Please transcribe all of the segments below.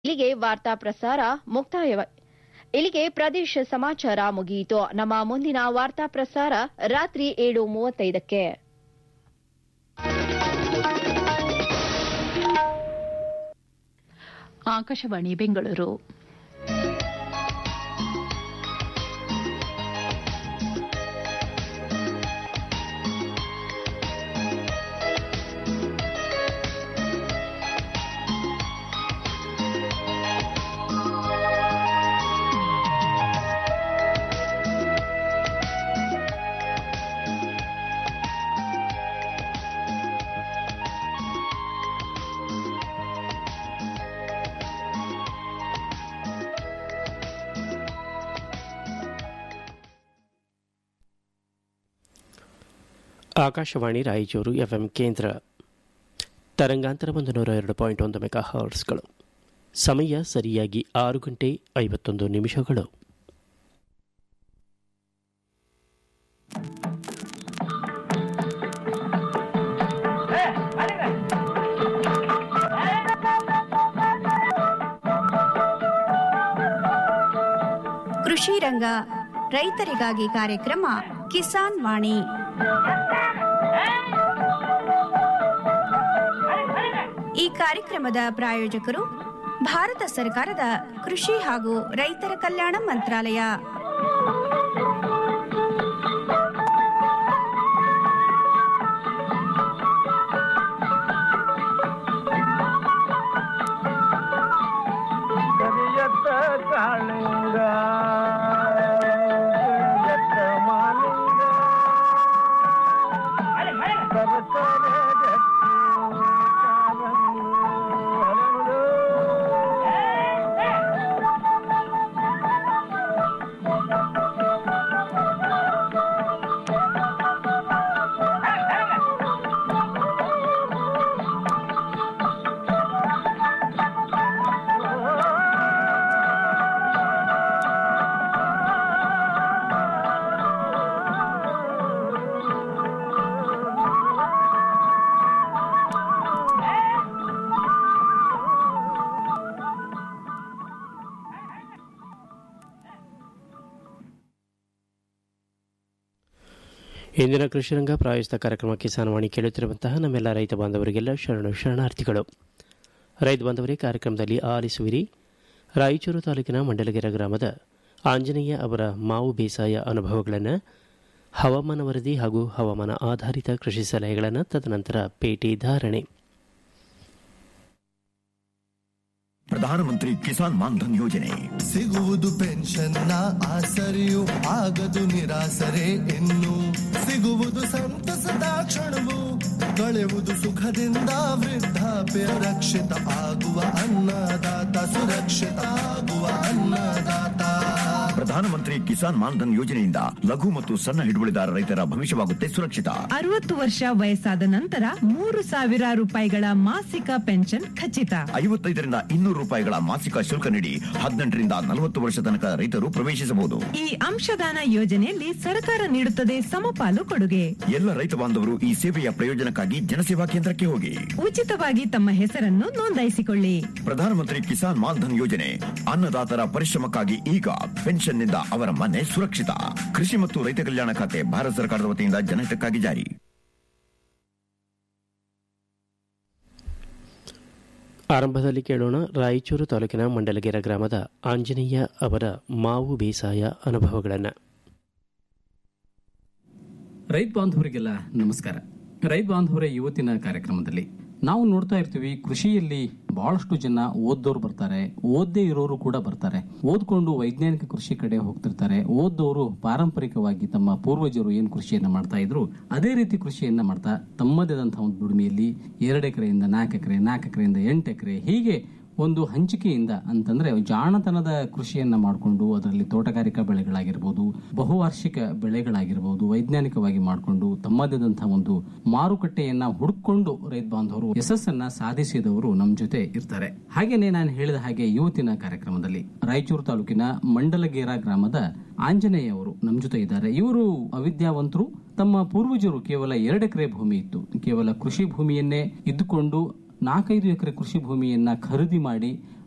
ಇಲ್ಲಿಗೆ ವಾರ್ತಾ ಪ್ರಸಾರ ಮುಕ್ತಾಯವ ಇಲ್ಲಿಗೆ ಪ್ರದೇಶ ಸಮಾಚಾರ ಮುಗಿಯಿತು ನಮ್ಮ ಮುಂದಿನ ವಾರ್ತಾ ಪ್ರಸಾರ ರಾತ್ರಿ ಏಳು ಮೂವತ್ತೈದಕ್ಕೆ ಆಕಾಶವಾಣಿ ಬೆಂಗಳೂರು ಆಕಾಶವಾಣಿ ರಾಯಚೂರು ಎಫ್ಎಂ ಕೇಂದ್ರ ತರಂಗಾಂತರ ಒಂದು ನೂರ ಎರಡು ಪಾಯಿಂಟ್ ಒಂದು ಮೆಗಾ ಹರ್ಟ್ಸ್ಗಳು ಸಮಯ ಸರಿಯಾಗಿ ಆರು ಗಂಟೆ ಐವತ್ತೊಂದು ನಿಮಿಷಗಳು ಕೃಷಿ ರಂಗ ರೈತರಿಗಾಗಿ ಕಾರ್ಯಕ್ರಮ ಕಿಸಾನ್ ವಾಣಿ ಈ ಕಾರ್ಯಕ್ರಮದ ಪ್ರಾಯೋಜಕರು ಭಾರತ ಸರ್ಕಾರದ ಕೃಷಿ ಹಾಗೂ ರೈತರ ಕಲ್ಯಾಣ ಮಂತ್ರಾಲಯ ಕರಿಯತ್ತ ಕಾಳಿಂಗ ಕರಿಯತ್ತ ಮಾಲಿಂಗ ಸರಸರ ಗಟ್ಟಿ ಕಾಲಂದು ಹರಳು. ಇಂದಿನ ಕೃಷಿರಂಗ ಪ್ರಾಯೋಜಿತ ಕಾರ್ಯಕ್ರಮ ಕಿಸಾನ್ವಾಣಿ ಕೇಳುತ್ತಿರುವಂತಹ ನಮ್ಮೆಲ್ಲ ರೈತ ಬಾಂಧವರಿಗೆಲ್ಲ ಶರಣು ಶರಣಾರ್ಥಿಗಳು ರೈತ ಬಾಂಧವರೇ ಕಾರ್ಯಕ್ರಮದಲ್ಲಿ ಆಲಿಸುವಿರಿ ರಾಯಚೂರು ತಾಲೂಕಿನ ಮಂಡಲಗೆರೆ ಗ್ರಾಮದ ಆಂಜನೇಯ ಅವರ ಮಾವು ಬೇಸಾಯ ಅನುಭವಗಳನ್ನು ಹವಾಮಾನ ವರದಿ ಹಾಗೂ ಹವಾಮಾನ ಆಧಾರಿತ ಕೃಷಿ ಸಲಹೆಗಳನ್ನು ತದನಂತರ ಪೇಟೆ ಧಾರಣೆ ಪ್ರಧಾನಮಂತ್ರಿ ಕಿಸಾನ್ ಮಾನ್ಧನ್ ಯೋಜನೆ ಸಿಗುವುದು ಪೆನ್ಷನ್ನ ಆಸರೆಯು ಆಗದು ನಿರಾಸರೆ ಇನ್ನು ಸಿಗುವುದು ಸಂತಸದ ಕ್ಷಣವು ಕಳೆಯುವುದು ಸುಖದಿಂದ ವೃದ್ಧಾಪ್ಯ ರಕ್ಷಿತ ಆಗುವ ಅನ್ನದಾತ ಸುರಕ್ಷಿತ ಆಗುವ ಅನ್ನದಾತ ಪ್ರಧಾನಮಂತ್ರಿ ಕಿಸಾನ್ ಮಾನ್ಧನ್ ಯೋಜನೆಯಿಂದ ಲಘು ಮತ್ತು ಸಣ್ಣ ಹಿಡುವಳಿದಾರ ರೈತರ ಭವಿಷ್ಯವಾಗುತ್ತೆ ಸುರಕ್ಷಿತ ಅರವತ್ತು ವರ್ಷ ವಯಸ್ಸಾದ ನಂತರ ಮೂರು ಸಾವಿರ ರೂಪಾಯಿಗಳ ಮಾಸಿಕ ಪೆನ್ಷನ್ ಖಚಿತ ಐವತ್ತೈದರಿಂದ ಇನ್ನೂರು ರೂಪಾಯಿಗಳ ಮಾಸಿಕ ಶುಲ್ಕ ನೀಡಿ ಹದಿನೆಂಟರಿಂದ ನಲವತ್ತು ವರ್ಷ ತನಕ ರೈತರು ಪ್ರವೇಶಿಸಬಹುದು ಈ ಅಂಶದಾನ ಯೋಜನೆಯಲ್ಲಿ ಸರ್ಕಾರ ನೀಡುತ್ತದೆ ಸಮಪಾಲು ಕೊಡುಗೆ ಎಲ್ಲ ರೈತ ಬಾಂಧವರು ಈ ಸೇವೆಯ ಪ್ರಯೋಜನಕ್ಕಾಗಿ ಜನಸೇವಾ ಕೇಂದ್ರಕ್ಕೆ ಹೋಗಿ ಉಚಿತವಾಗಿ ತಮ್ಮ ಹೆಸರನ್ನು ನೋಂದಾಯಿಸಿಕೊಳ್ಳಿ ಪ್ರಧಾನಮಂತ್ರಿ ಕಿಸಾನ್ ಮಾನ್ಧನ್ ಯೋಜನೆ ಅನ್ನದಾತರ ಪರಿಶ್ರಮಕ್ಕಾಗಿ ಈಗ ಪೆನ್ಷನ್ನಿಂದ ಅವರ ಮನೆ ಸುರಕ್ಷಿತ ಕೃಷಿ ಮತ್ತು ರೈತ ಕಲ್ಯಾಣ ಖಾತೆ ಭಾರತ ಸರ್ಕಾರದ ವತಿಯಿಂದ ಜನಹಿತಕ್ಕಾಗಿ ಜಾರಿ ಆರಂಭದಲ್ಲಿ ಕೇಳೋಣ ರಾಯಚೂರು ತಾಲೂಕಿನ ಮಂಡಲಗೆರೆ ಗ್ರಾಮದ ಆಂಜನೇಯ ಅವರ ಮಾವು ಬೇಸಾಯ ಅನುಭವಗಳನ್ನು ರೈತ ಬಾಂಧವರಿಗೆಲ್ಲ ನಮಸ್ಕಾರ ರೈತ ಬಾಂಧವರ ಇವತ್ತಿನ ಕಾರ್ಯಕ್ರಮದಲ್ಲಿ ನಾವು ನೋಡ್ತಾ ಇರ್ತೀವಿ ಕೃಷಿಯಲ್ಲಿ ಬಹಳಷ್ಟು ಜನ ಓದ್ದೋರು ಬರ್ತಾರೆ ಓದ್ದೇ ಇರೋರು ಕೂಡ ಬರ್ತಾರೆ ಓದ್ಕೊಂಡು ವೈಜ್ಞಾನಿಕ ಕೃಷಿ ಕಡೆ ಹೋಗ್ತಿರ್ತಾರೆ ಓದ್ದವರು ಪಾರಂಪರಿಕವಾಗಿ ತಮ್ಮ ಪೂರ್ವಜರು ಏನು ಕೃಷಿಯನ್ನ ಮಾಡ್ತಾ ಇದ್ರು ಅದೇ ರೀತಿ ಕೃಷಿಯನ್ನ ಮಾಡ್ತಾ ತಮ್ಮದೇ ಆದಂತಹ ಒಂದು ದುಡಿಮೆಯಲ್ಲಿ ಎರಡು ಎಕರೆಯಿಂದ ನಾಲ್ಕು ಎಕರೆ ನಾಲ್ಕು ಎಕರೆಯಿಂದ ಎಂಟು ಎಕರೆ ಹೀಗೆ ಒಂದು ಹಂಚಿಕೆಯಿಂದ ಅಂತಂದ್ರೆ ಜಾಣತನದ ಕೃಷಿಯನ್ನ ಮಾಡಿಕೊಂಡು ಅದರಲ್ಲಿ ತೋಟಗಾರಿಕಾ ಬೆಳೆಗಳಾಗಿರ್ಬೋದು ಬಹುವಾರ್ಷಿಕ ಬೆಳೆಗಳಾಗಿರ್ಬೋದು ವೈಜ್ಞಾನಿಕವಾಗಿ ಮಾಡಿಕೊಂಡು ತಮ್ಮದಾದಂತಹ ಒಂದು ಮಾರುಕಟ್ಟೆಯನ್ನ ಹುಡುಕೊಂಡು ರೈತ ಬಾಂಧವರು ಯಶಸ್ಸನ್ನ ಸಾಧಿಸಿದವರು ನಮ್ಮ ಜೊತೆ ಇರ್ತಾರೆ ಹಾಗೇನೆ ನಾನು ಹೇಳಿದ ಹಾಗೆ ಇವತ್ತಿನ ಕಾರ್ಯಕ್ರಮದಲ್ಲಿ ರಾಯಚೂರು ತಾಲೂಕಿನ ಮಂಡಲಗೇರ ಗ್ರಾಮದ ಆಂಜನೇಯ ಅವರು ನಮ್ಮ ಜೊತೆ ಇದ್ದಾರೆ ಇವರು ಅವಿದ್ಯಾವಂತರು ತಮ್ಮ ಪೂರ್ವಜರು ಕೇವಲ ಎರಡು ಎಕರೆ ಭೂಮಿ ಇತ್ತು ಕೇವಲ ಕೃಷಿ ಭೂಮಿಯನ್ನೇ ಇದ್ದುಕೊಂಡು ನಾಲ್ಕೈದು ಎಕರೆ ಕೃಷಿ ಭೂಮಿಯನ್ನ ಖರೀದಿ ಮಾಡಿ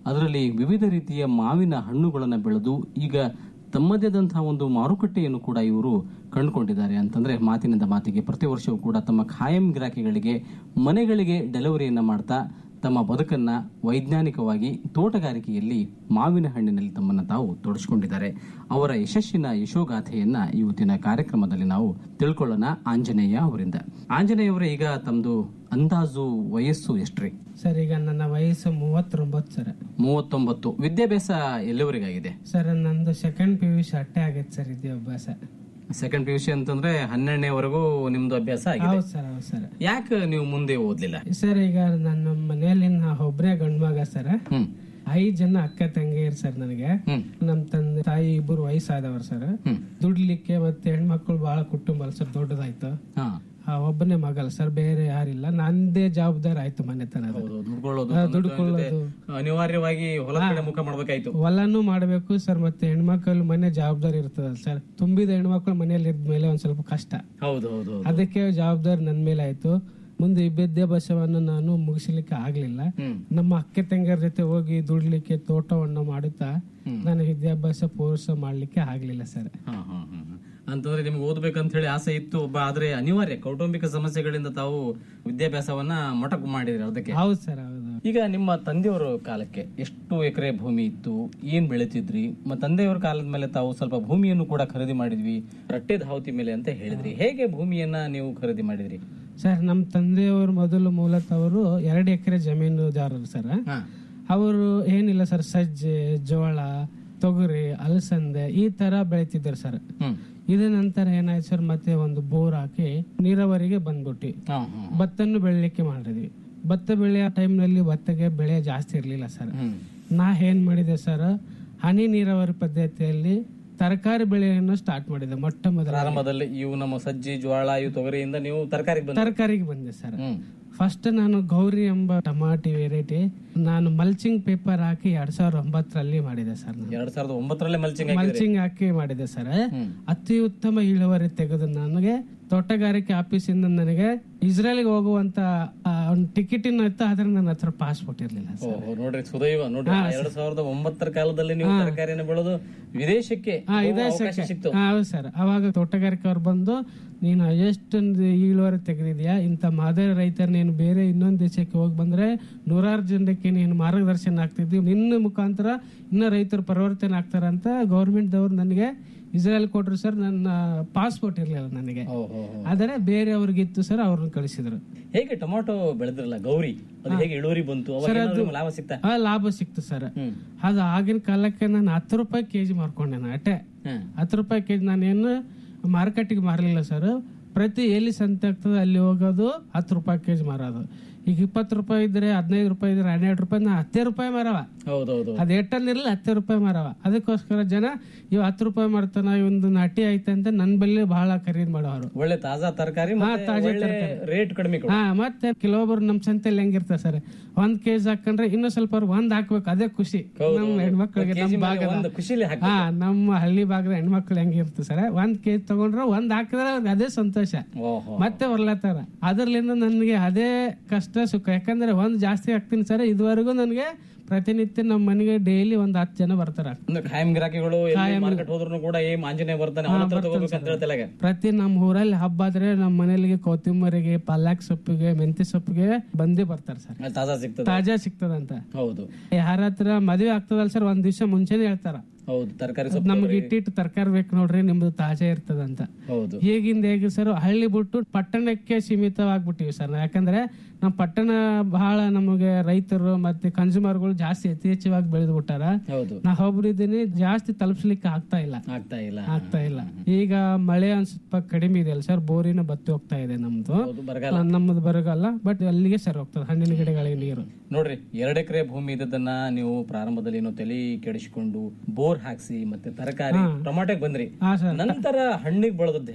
ಅದರಲ್ಲಿ ವಿವಿಧ ರೀತಿಯ ಮಾವಿನ ಹಣ್ಣುಗಳನ್ನು ಬೆಳೆದು ಈಗ ತಮ್ಮದೇ ಆದಂತಹ ಒಂದು ಮಾರುಕಟ್ಟೆಯನ್ನು ಕೂಡ ಇವರು ಕಂಡುಕೊಂಡಿದ್ದಾರೆ ಅಂತಂದ್ರೆ ಮಾತಿನಿಂದ ಮಾತಿಗೆ ಪ್ರತಿ ವರ್ಷವೂ ಕೂಡ ತಮ್ಮ ಖಾಯಂ ಗಿರಾಕಿಗಳಿಗೆ ಮನೆಗಳಿಗೆ ಡೆಲಿವರಿಯನ್ನ ಮಾಡ್ತಾ ತಮ್ಮ ಬದುಕನ್ನ ವೈಜ್ಞಾನಿಕವಾಗಿ ತೋಟಗಾರಿಕೆಯಲ್ಲಿ ಮಾವಿನ ಹಣ್ಣಿನಲ್ಲಿ ತಮ್ಮನ್ನ ತಾವು ತೊಡಗಿಸಿಕೊಂಡಿದ್ದಾರೆ ಅವರ ಯಶಸ್ಸಿನ ಯಶೋಗಾಥೆಯನ್ನ ಇವತ್ತಿನ ಕಾರ್ಯಕ್ರಮದಲ್ಲಿ ನಾವು ತಿಳ್ಕೊಳ್ಳೋಣ ಆಂಜನೇಯ ಅವರಿಂದ ಆಂಜನೇಯ ಅವರೇ ಈಗ ತಮ್ದು ಅಂದಾಜು ವಯಸ್ಸು ಎಷ್ಟ್ರಿ ಸರ್ ಈಗ ನನ್ನ ವಯಸ್ಸು ಮೂವತ್ತೊಂಬತ್ತು ಸರ್ ಮೂವತ್ತೊಂಬತ್ತು ವಿದ್ಯಾಭ್ಯಾಸ ಎಲ್ಲಿವರೆಗಾಗಿದೆ ಸರ್ ನಂದು ಸೆಕೆಂಡ್ ಪಿ ಯು ಸಿ ಅಟ್ಟೆ ಆಗೈತೆ ಸರ್ ವಿದ್ಯಾಭ್ಯಾಸ ಸೆಕೆಂಡ್ ಪಿ ಯು ಸಿ ಅಂತಂದ್ರೆ ಹನ್ನೆರಡನೇವರೆಗೂ ನಿಮ್ದು ಅಭ್ಯಾಸ ಆಗಿದೆ ಹೌದು ಸರ್ ಹೌದು ಸರ್ ಯಾಕೆ ನೀವು ಮುಂದೆ ಓದ್ಲಿಲ್ಲ ಸರ್ ಈಗ ನನ್ನ ಮನೆಯಲ್ಲಿ ನಾ ಒಬ್ರೇ ಗಂಡ್ ಮಗ ಸರ್ ಹ್ಮ್ ಐದ್ ಜನ ಅಕ್ಕ ತಂಗಿಯರ್ ಸರ್ ನನಗೆ ಹ್ಮ್ ನಮ್ ತಂದೆ ತಾಯಿ ಇಬ್ಬರು ವಯಸ್ಸಾದವ್ರು ಸರ್ ಹ್ಮ್ ದುಡ್ಲಿಕ್ಕೆ ಮತ್ತೆ ಹೆಣ್ಮಕ್ಳು ಬಹಳ ಕುಟುಂಬ ಅಲ್ಲ ಸರ್ ದೊಡ್ಡದಾಯ್ತು ಹಾ ಆ, ಒಬ್ಬನೇ ಮಗಲ್ ಸರ್ ಬೇರೆ ಯಾರಿಲ್ಲ ನಂದೇ ಜವಾಬ್ದಾರಿ ಆಯ್ತು ಮನೆತನದ ಹೌದು ದುಡ್ಕೊಳ್ಳೋದು ಹಾ, ತಂದೆ ತಾಯಿ ದುಡ್ಕೊಳ್ಳೋದು. ಜೊತೆ ಅನಿವಾರ್ಯವಾಗಿ ಹೊಲದ ಕಡೆ ಮುಖ ಮಾಡ್ಬೇಕಾಯ್ತು ಹೊಲನು ಮಾಡ್ಬೇಕು ಸರ್ ಮತ್ತೆ ಹೆಣ್ಮಕ್ಳು ಮನೆ ಜವಾಬ್ದಾರಿ ಇರ್ತದಲ್ಲ ಸರ್ ತುಂಬಿದ ಹೆಣ್ಮಕ್ಳು ಮನೆಯಲ್ಲಿ ಇದ್ಮೇಲೆ ಒಂದ್ ಸ್ವಲ್ಪ ಕಷ್ಟ ಹೌದು ಹೌದು ಹೌದು ಅದಕ್ಕೆ ಜವಾಬ್ದಾರಿ ನನ್ ಮೇಲೆ ಆಯ್ತು ಮುಂದೆ ಈ ವಿದ್ಯಾಭ್ಯಾಸವನ್ನು ನಾನು ಮುಗಿಸ್ಲಿಕ್ಕೆ ಆಗ್ಲಿಲ್ಲ ಹ್ಮ್ ನಮ್ಮ ಅಕ್ಕೆ ತಂಗಿಯರ ಜೊತೆ ಹೋಗಿ ದುಡ್ಲಿಕ್ಕೆ ತೋಟವನ್ನು ಮಾಡುತ್ತಾ ನಾನು ವಿದ್ಯಾಭ್ಯಾಸ ಪೂರ್ಸ ಮಾಡ್ಲಿಕ್ಕೆ ಆಗ್ಲಿಲ್ಲ ಸರ್ ಹಾ, ಹಾ, ಹಾ, ಹಾ. ಅಂತಂದ್ರೆ ನಿಮ್ಗೆ ಓದ್ಬೇಕಂತ ಹೇಳಿ ಆಸೆ ಇತ್ತು ಒಬ್ಬ ಆದ್ರೆ ಅನಿವಾರ್ಯ ಕೌಟುಂಬಿಕ ಸಮಸ್ಯೆಗಳಿಂದ ತಾವು ವಿದ್ಯಾಭ್ಯಾಸವನ್ನ ಮೊಟಕು ಮಾಡಿದ್ರಿ ಅದಕ್ಕೆ ಹೌದು ಸರ್ ಹೌದು ಈಗ ನಿಮ್ಮ ತಂದೆಯವರ ಕಾಲಕ್ಕೆ ಎಷ್ಟು ಎಕರೆ ಭೂಮಿ ಇತ್ತು ಏನ್ ಬೆಳಿತಿದ್ರಿ ಮತ್ತೆ ತಂದೆಯವರ ಕಾಲದ ಮೇಲೆ ತಾವು ಸ್ವಲ್ಪ ಭೂಮಿಯನ್ನು ಕೂಡ ಖರೀದಿ ಮಾಡಿದ್ವಿ ರಟ್ಟೆ ಧಾವತಿ ಮೇಲೆ ಅಂತ ಹೇಳಿದ್ರಿ ಹೇಗೆ ಭೂಮಿಯನ್ನ ನೀವು ಖರೀದಿ ಮಾಡಿದ್ರಿ ಸರ್ ನಮ್ಮ ತಂದೆಯವರು ಮೊದಲು ಮೂಲತಃ ಅವರು ಎರಡು ಎಕರೆ ಜಮೀನುದಾರರು ಸರ್ ಹಾ ಅವರು ಏನಿಲ್ಲ ಸರ್ ಸಜ್ಜೆ ಜೋಳ ತೊಗರಿ ಅಲಸಂದೆ ಈ ತರ ಬೆಳಿತಿದ್ರು ಸರ್ ಹ್ಮ್ ಇದ ನಂತರ ಏನಾಯ್ತು ಸರ್ ಮತ್ತೆ ಒಂದು ಬೋರ್ ಹಾಕಿ ನೀರಾವರಿಗೆ ಬಂದ್ಬಿಟ್ಟು ಹಾ ಹಾ ಭತ್ತನ್ನು ಬೆಳಿಲಿಕ್ಕೆ ಮಾಡಿದ್ವಿ ಭತ್ತ ಬೆಳೆಯೋ ಟೈಮ್ನಲ್ಲಿ ಭತ್ತಕ್ಕೆ ಬೆಳೆ ಜಾಸ್ತಿ ಇರಲಿಲ್ಲ ಸರ್ ಹ್ಮ್ ನಾ ಏನ್ ಮಾಡಿದೆ ಸರ್ ಹನಿ ನೀರಾವರಿ ಪದ್ಧತಿಯಲ್ಲಿ ತರಕಾರಿ ಬೆಳೆಯನ್ನು ಸ್ಟಾರ್ಟ್ ಮಾಡಿದೆ ಮೊಟ್ಟ ಮೊದಲ ಪ್ರಾರಂಭದಲ್ಲಿ ಇವು ನಮ್ಮ ಸಜ್ಜಿ ಜ್ವಾಳ ಇವು ತೊಗರಿಯಿಂದ ನೀವು ತರಕಾರಿಗೆ ಬಂದ ತರಕಾರಿಗೆ ಬಂದೆ ಸರ್ ಹ್ಮ್ ಫಸ್ಟ್ ನಾನು ಗೌರಿ ಎಂಬ ಟಮಾಟಿ ವೆರೈಟಿ ನಾನು ಮಲ್ಚಿಂಗ್ ಪೇಪರ್ ಹಾಕಿ ಎರಡ್ ಸಾವಿರದ ಒಂಬತ್ತರಲ್ಲಿ ಮಾಡಿದೆ ಸರ್ ನಾನು ಎರಡ್ ಸಾವಿರದ ಒಂಬತ್ತರಲ್ಲೇ ಮಲ್ಚಿಂಗ್ ಮಲ್ಚಿಂಗ್ ಹಾಕಿ ಮಾಡಿದೆ ಸರ್ ಹ್ಮ್. ಅತಿ ಉತ್ತಮ ಇಳುವರಿ ತೆಗೆದು ನನಗೆ ತೋಟಗಾರಿಕೆ ಆಫೀಸಿಂದ ನನಗೆ ಇಸ್ರೇಲ್ಗೆ ಹೋಗುವಂತ ಆ, ಒಂದು ಟಿಕೆಟ್ ಇತ್ತು ಆದ್ರೆ ನನ್ನ ಹತ್ರ ಪಾಸ್ಪೋರ್ಟ್ ಇರ್ಲಿಲ್ಲ ಸರ್ ಓಹೋ ನೋಡ್ರಿ ಸುದೈವ ನೋಡ್ರಿ ಎರಡ್ ಸಾವಿರದ ಒಂಬತ್ತರ ಕಾಲದಲ್ಲಿ ನೀವು ತರಕಾರಿಯನ್ನು ಬೆಳೆದು ವಿದೇಶಕ್ಕೆ ಹೋಗುವ ಅವಕಾಶ ಸಿಕ್ತು ಹಾ, ಹೌದು ಸರ್ ಅವಾಗ ತೋಟಗಾರಿಕೆ ಅವ್ರು ಬಂದು ನೀನು ಎಷ್ಟೊಂದು ಇಳುವರಿ ತೆಗೆದಿದ್ಯಾ ಇಂಥ ಮಾದರಿ ರೈತರ ನೀನು ಬೇರೆ ಇನ್ನೊಂದು ದೇಶಕ್ಕೆ ಹೋಗಿ ಬಂದ್ರೆ ನೂರಾರು ಜನಕ್ಕೆ ನೀನು ಮಾರ್ಗದರ್ಶನ ಆಗ್ತಿದ್ವಿ ನಿನ್ನ ಮುಖಾಂತರ ಇನ್ನ ರೈತರು ಪರಿವರ್ತನೆ ಆಗ್ತಾರ ಅಂತ ಗೌರ್ಮೆಂಟ್ ದವ್ರು ನನಗೆ ಇಸ್ರೇಲ್ ಕೊಟ್ರು ಸರ್ ನನ್ನ ಪಾಸ್ಪೋರ್ಟ್ ಇರ್ಲಿಲ್ಲ ನನಗೆ ಓಹೋ ಆದರೆ ಬೇರೆಯವ್ರಿಗಿತ್ತು ಸರ್ ಅವ್ರನ್ನ ಕಳಿಸಿದ್ರು ಹೇಗೆ ಟೊಮಾಟೊ ಬೆಳೆದ್ರಲ್ಲ ಗೌರಿ ಅದು ಹೇಗೆ ಇಳುವರಿ ಬಂತು ಅವಾಗ ಏನಾದ್ರು ನಿಮ್ಗೆ ಲಾಭ ಸಿಗ್ತಾ ಆ ಲಾಭ ಸಿಕ್ತು ಸರ್ ಹ್ಮ್ ಅದು ಆಗಿನ ಕಾಲಕ್ಕೆ ನಾನು ಹತ್ತು ರೂಪಾಯಿ ಕೆಜಿ ಮಾರ್ಕೊಂಡೆ ನಾನು ಅಟೆ ಹ್ಮ್ ಹತ್ತು ರೂಪಾಯಿ ಕೆಜಿ ನಾನೇನು ಮಾರ್ಕೆಟಿಗೆ ಮಾರಲಿಲ್ಲ ಸರ್ ಪ್ರತಿ ಎಲ್ಲಿ ಸಂತೆ ಆಗ್ತದೆ ಅಲ್ಲಿ ಹೋಗೋದು ಹತ್ತು ರೂಪಾಯಿ ಕೆಜಿ ಮಾರೋದು ಈಗ ಇಪ್ಪತ್ತು ರೂಪಾಯಿ ಇದ್ರೆ ಹದಿನೈದು ರೂಪಾಯಿ ಇದ್ರೆ ಹನ್ನೆರಡು ರೂಪಾಯಿ ನಾ ಹತ್ತೇ ರೂಪಾಯಿ ಮಾರವ ಹೌದೌದು ಅದ್ ಎಟ್ಟಲ್ಲಿರಲಿ ಹತ್ತೇ ರೂಪಾಯಿ ಮಾರವ ಅದಕ್ಕೋಸ್ಕರ ಜನ ಇವ್ ಹತ್ತು ರೂಪಾಯಿ ಮಾರ್ತಾನ ಇವಂದು ನಾಟಿ ಐತೆ ಅಂತ ನನ್ ಬಲ್ಲಿ ಬಹಳ ಖರೀದಿ ಮಾಡೋರು ಒಳ್ಳೆ ತಾಜಾ ತರಕಾರಿ ಮತ್ತೆ ತಾಜಾ ಒಳ್ಳೆ ರೇಟ್ ಕಡಿಮೆ ಕೊಡು. ಹಾ ಮತ್ತೆ ಕೆಲವೊಬ್ರು ನಮ್ ಸಂತೆಯಲ್ಲಿ ಹೆಂಗಿರ್ತಾರೆ ಸರ್ ಒಂದ್ ಕೆಜಿ ಹಾಕೊಂಡ್ರೆ ಇನ್ನೂ ಸ್ವಲ್ಪ ಅವ್ರು ಒಂದ್ ಹಾಕ್ಬೇಕು ಅದೇ ಖುಷಿ ಹೌದು, ನಮ್ ಹೌದು. ಹೆಣ್ಮಕ್ಳಿಗೆ ಒಂದ್ ನಮ್ ಕೆಜಿ ಮೇಲೆ ಭಾಗದ ಒಂದು ಖುಷಿಲಿ ಹಾಕ್ಬೇಕು. ಹಾ ನಮ್ಮ ಹಳ್ಳಿ ಭಾಗದ ಹೆಣ್ಮಕ್ಳು ಹೆಂಗಿರ್ತದೆ ಸರ್ ಒಂದ್ ಕೆಜಿ ತಗೊಂಡ್ರೆ ಒಂದ್ ಹಾಕಿದ್ರೆ ಅವ್ರಿಗೆ ಅದೇ ಸಂತೋಷ ಓಹೋ ಮತ್ತೆ ಬರ್ಲತ್ತಾರ ಅದ್ರಲ್ಲಿಂದ ನನಗೆ ಅದೇ ಕಷ್ಟ ಸುಖ ಯಾಕಂದ್ರೆ ಒಂದ್ ಜಾಸ್ತಿ ಹಾಕ್ತೀನಿ ಸರ್ ಇದುವರೆಗೂ ನನಗೆ ಪ್ರತಿನಿತ್ಯ ನಮ್ಮ ಮನೆಗೆ ಡೈಲಿ ಒಂದ್ ಹತ್ತು ಜನ ಬರ್ತಾರ ಅಂದ್ರೆ ಖಾಯಂ ಗಿರಾಕಿಗಳು ಎಲ್ಲಿ ಮಾರ್ಕೆಟ್ ಹೋದ್ರು ಕೂಡ ಏನ್ ಆಂಜನೇಯ ಬರ್ತಾನೆ ಅವನ ಹತ್ರ ತಗೋಬೇಕು ಅಂತ ಹೇಳ್ತಲ್ಲ ಪ್ರತಿ ನಮ್ಮ ಊರಲ್ಲಿ ಹಬ್ಬ ಆದ್ರೆ ನಮ್ಮ ಮನೆಯಲ್ಲಿಗೆ ಕೊತ್ತಂಬರಿಗೆ ಪಲ್ಲಾಕ್ ಸೊಪ್ಪಿಗೆ ಮೆಂತ್ಯ ಸೊಪ್ಪಿಗೆ ಬಂದೇ ಬರ್ತಾರೆ ಸರ್ ತಾಜಾ ಸಿಗ್ತದೆ ತಾಜಾ ಸಿಗ್ತದಂತ ಹೌದು ಯಾರ ಹತ್ರ ಮದುವೆ ಆಗ್ತದಲ್ಲ ಸರ್ ಒಂದ್ ದಿವಸ ಮುಂಚೆನೆ ಹೇಳ್ತಾರ ಹೌದು ತರಕಾರಿ ಸೊಪ್ಪು ನಮ್ಗೆ ಇಟ್ಟಿಟ್ಟು ತರಕಾರಿ ಬೇಕು ನೋಡ್ರಿ ನಿಮ್ದು ತಾಜಾ ಇರ್ತದಂತ ಹೌದು ಹೇಗಿಂದ ಹೇಗೆ ಸರ್ ಹಳ್ಳಿ ಬಿಟ್ಟು ಪಟ್ಟಣಕ್ಕೆ ಸೀಮಿತವಾಗ್ಬಿಟ್ಟಿವಿ ಸರ್ ನಾವು. ಯಾಕಂದ್ರೆ ನಮ್ಮ ಪಟ್ಟಣ ಬಹಳ ನಮಗೆ ರೈತರು ಮತ್ತೆ ಕನ್ಸ್ಯೂಮರ್ಗಳು ಜಾಸ್ತಿ ಅತಿ ಹೆಚ್ಚವಾಗಿ ಬೆಳೆದು ಬಿಟ್ಟಾರ ಹೌದು ನಾ ಒಬ್ರು ಇದೀನಿ ಜಾಸ್ತಿ ತಲುಪಿಸ್ಲಿಕ್ಕೆ ಆಗ್ತಾ ಇಲ್ಲ ಆಗ್ತಾ ಇಲ್ಲ ಆಗ್ತಾ ಇಲ್ಲ ಈಗ ಮಳೆ ಒಂದ್ ಸ್ವಲ್ಪ ಕಡಿಮೆ ಇದೆ ಅಲ್ಲ ಸರ್ ಬೋರಿನ ಬತ್ತಿ ಹೋಗ್ತಾ ಇದೆ ನಮ್ದು ಹೌದು ಬರಗಾಲ ನಮ್ಮದು ಬರಗಲ್ಲ ಬಟ್ ಅಲ್ಲಿಗೆ ಸರಿ ಹೋಗ್ತದೆ ಹಣ್ಣಿನ ಗಿಡಗಳಿಗೆ ನೀರು ನೋಡ್ರಿ ಎರಡ್ ಎಕರೆ ಭೂಮಿ ಇದ್ದದನ್ನ ನೀವು ಪ್ರಾರಂಭದಲ್ಲಿ ಏನೋ ತಲೆ ಕೆಡಿಸಿಕೊಂಡು ಬೋರ್ ಹಾಕ್ಸಿ ಮತ್ತೆ ತರಕಾರಿ ಟೊಮಾಟೋಗೆ ಬಂದ್ರಿ ಹಾ ಸರ್ ನಂತರ ಹಣ್ಣಿಗೆ ಬೆಳೆದದ್ದು ಹೇಗೆ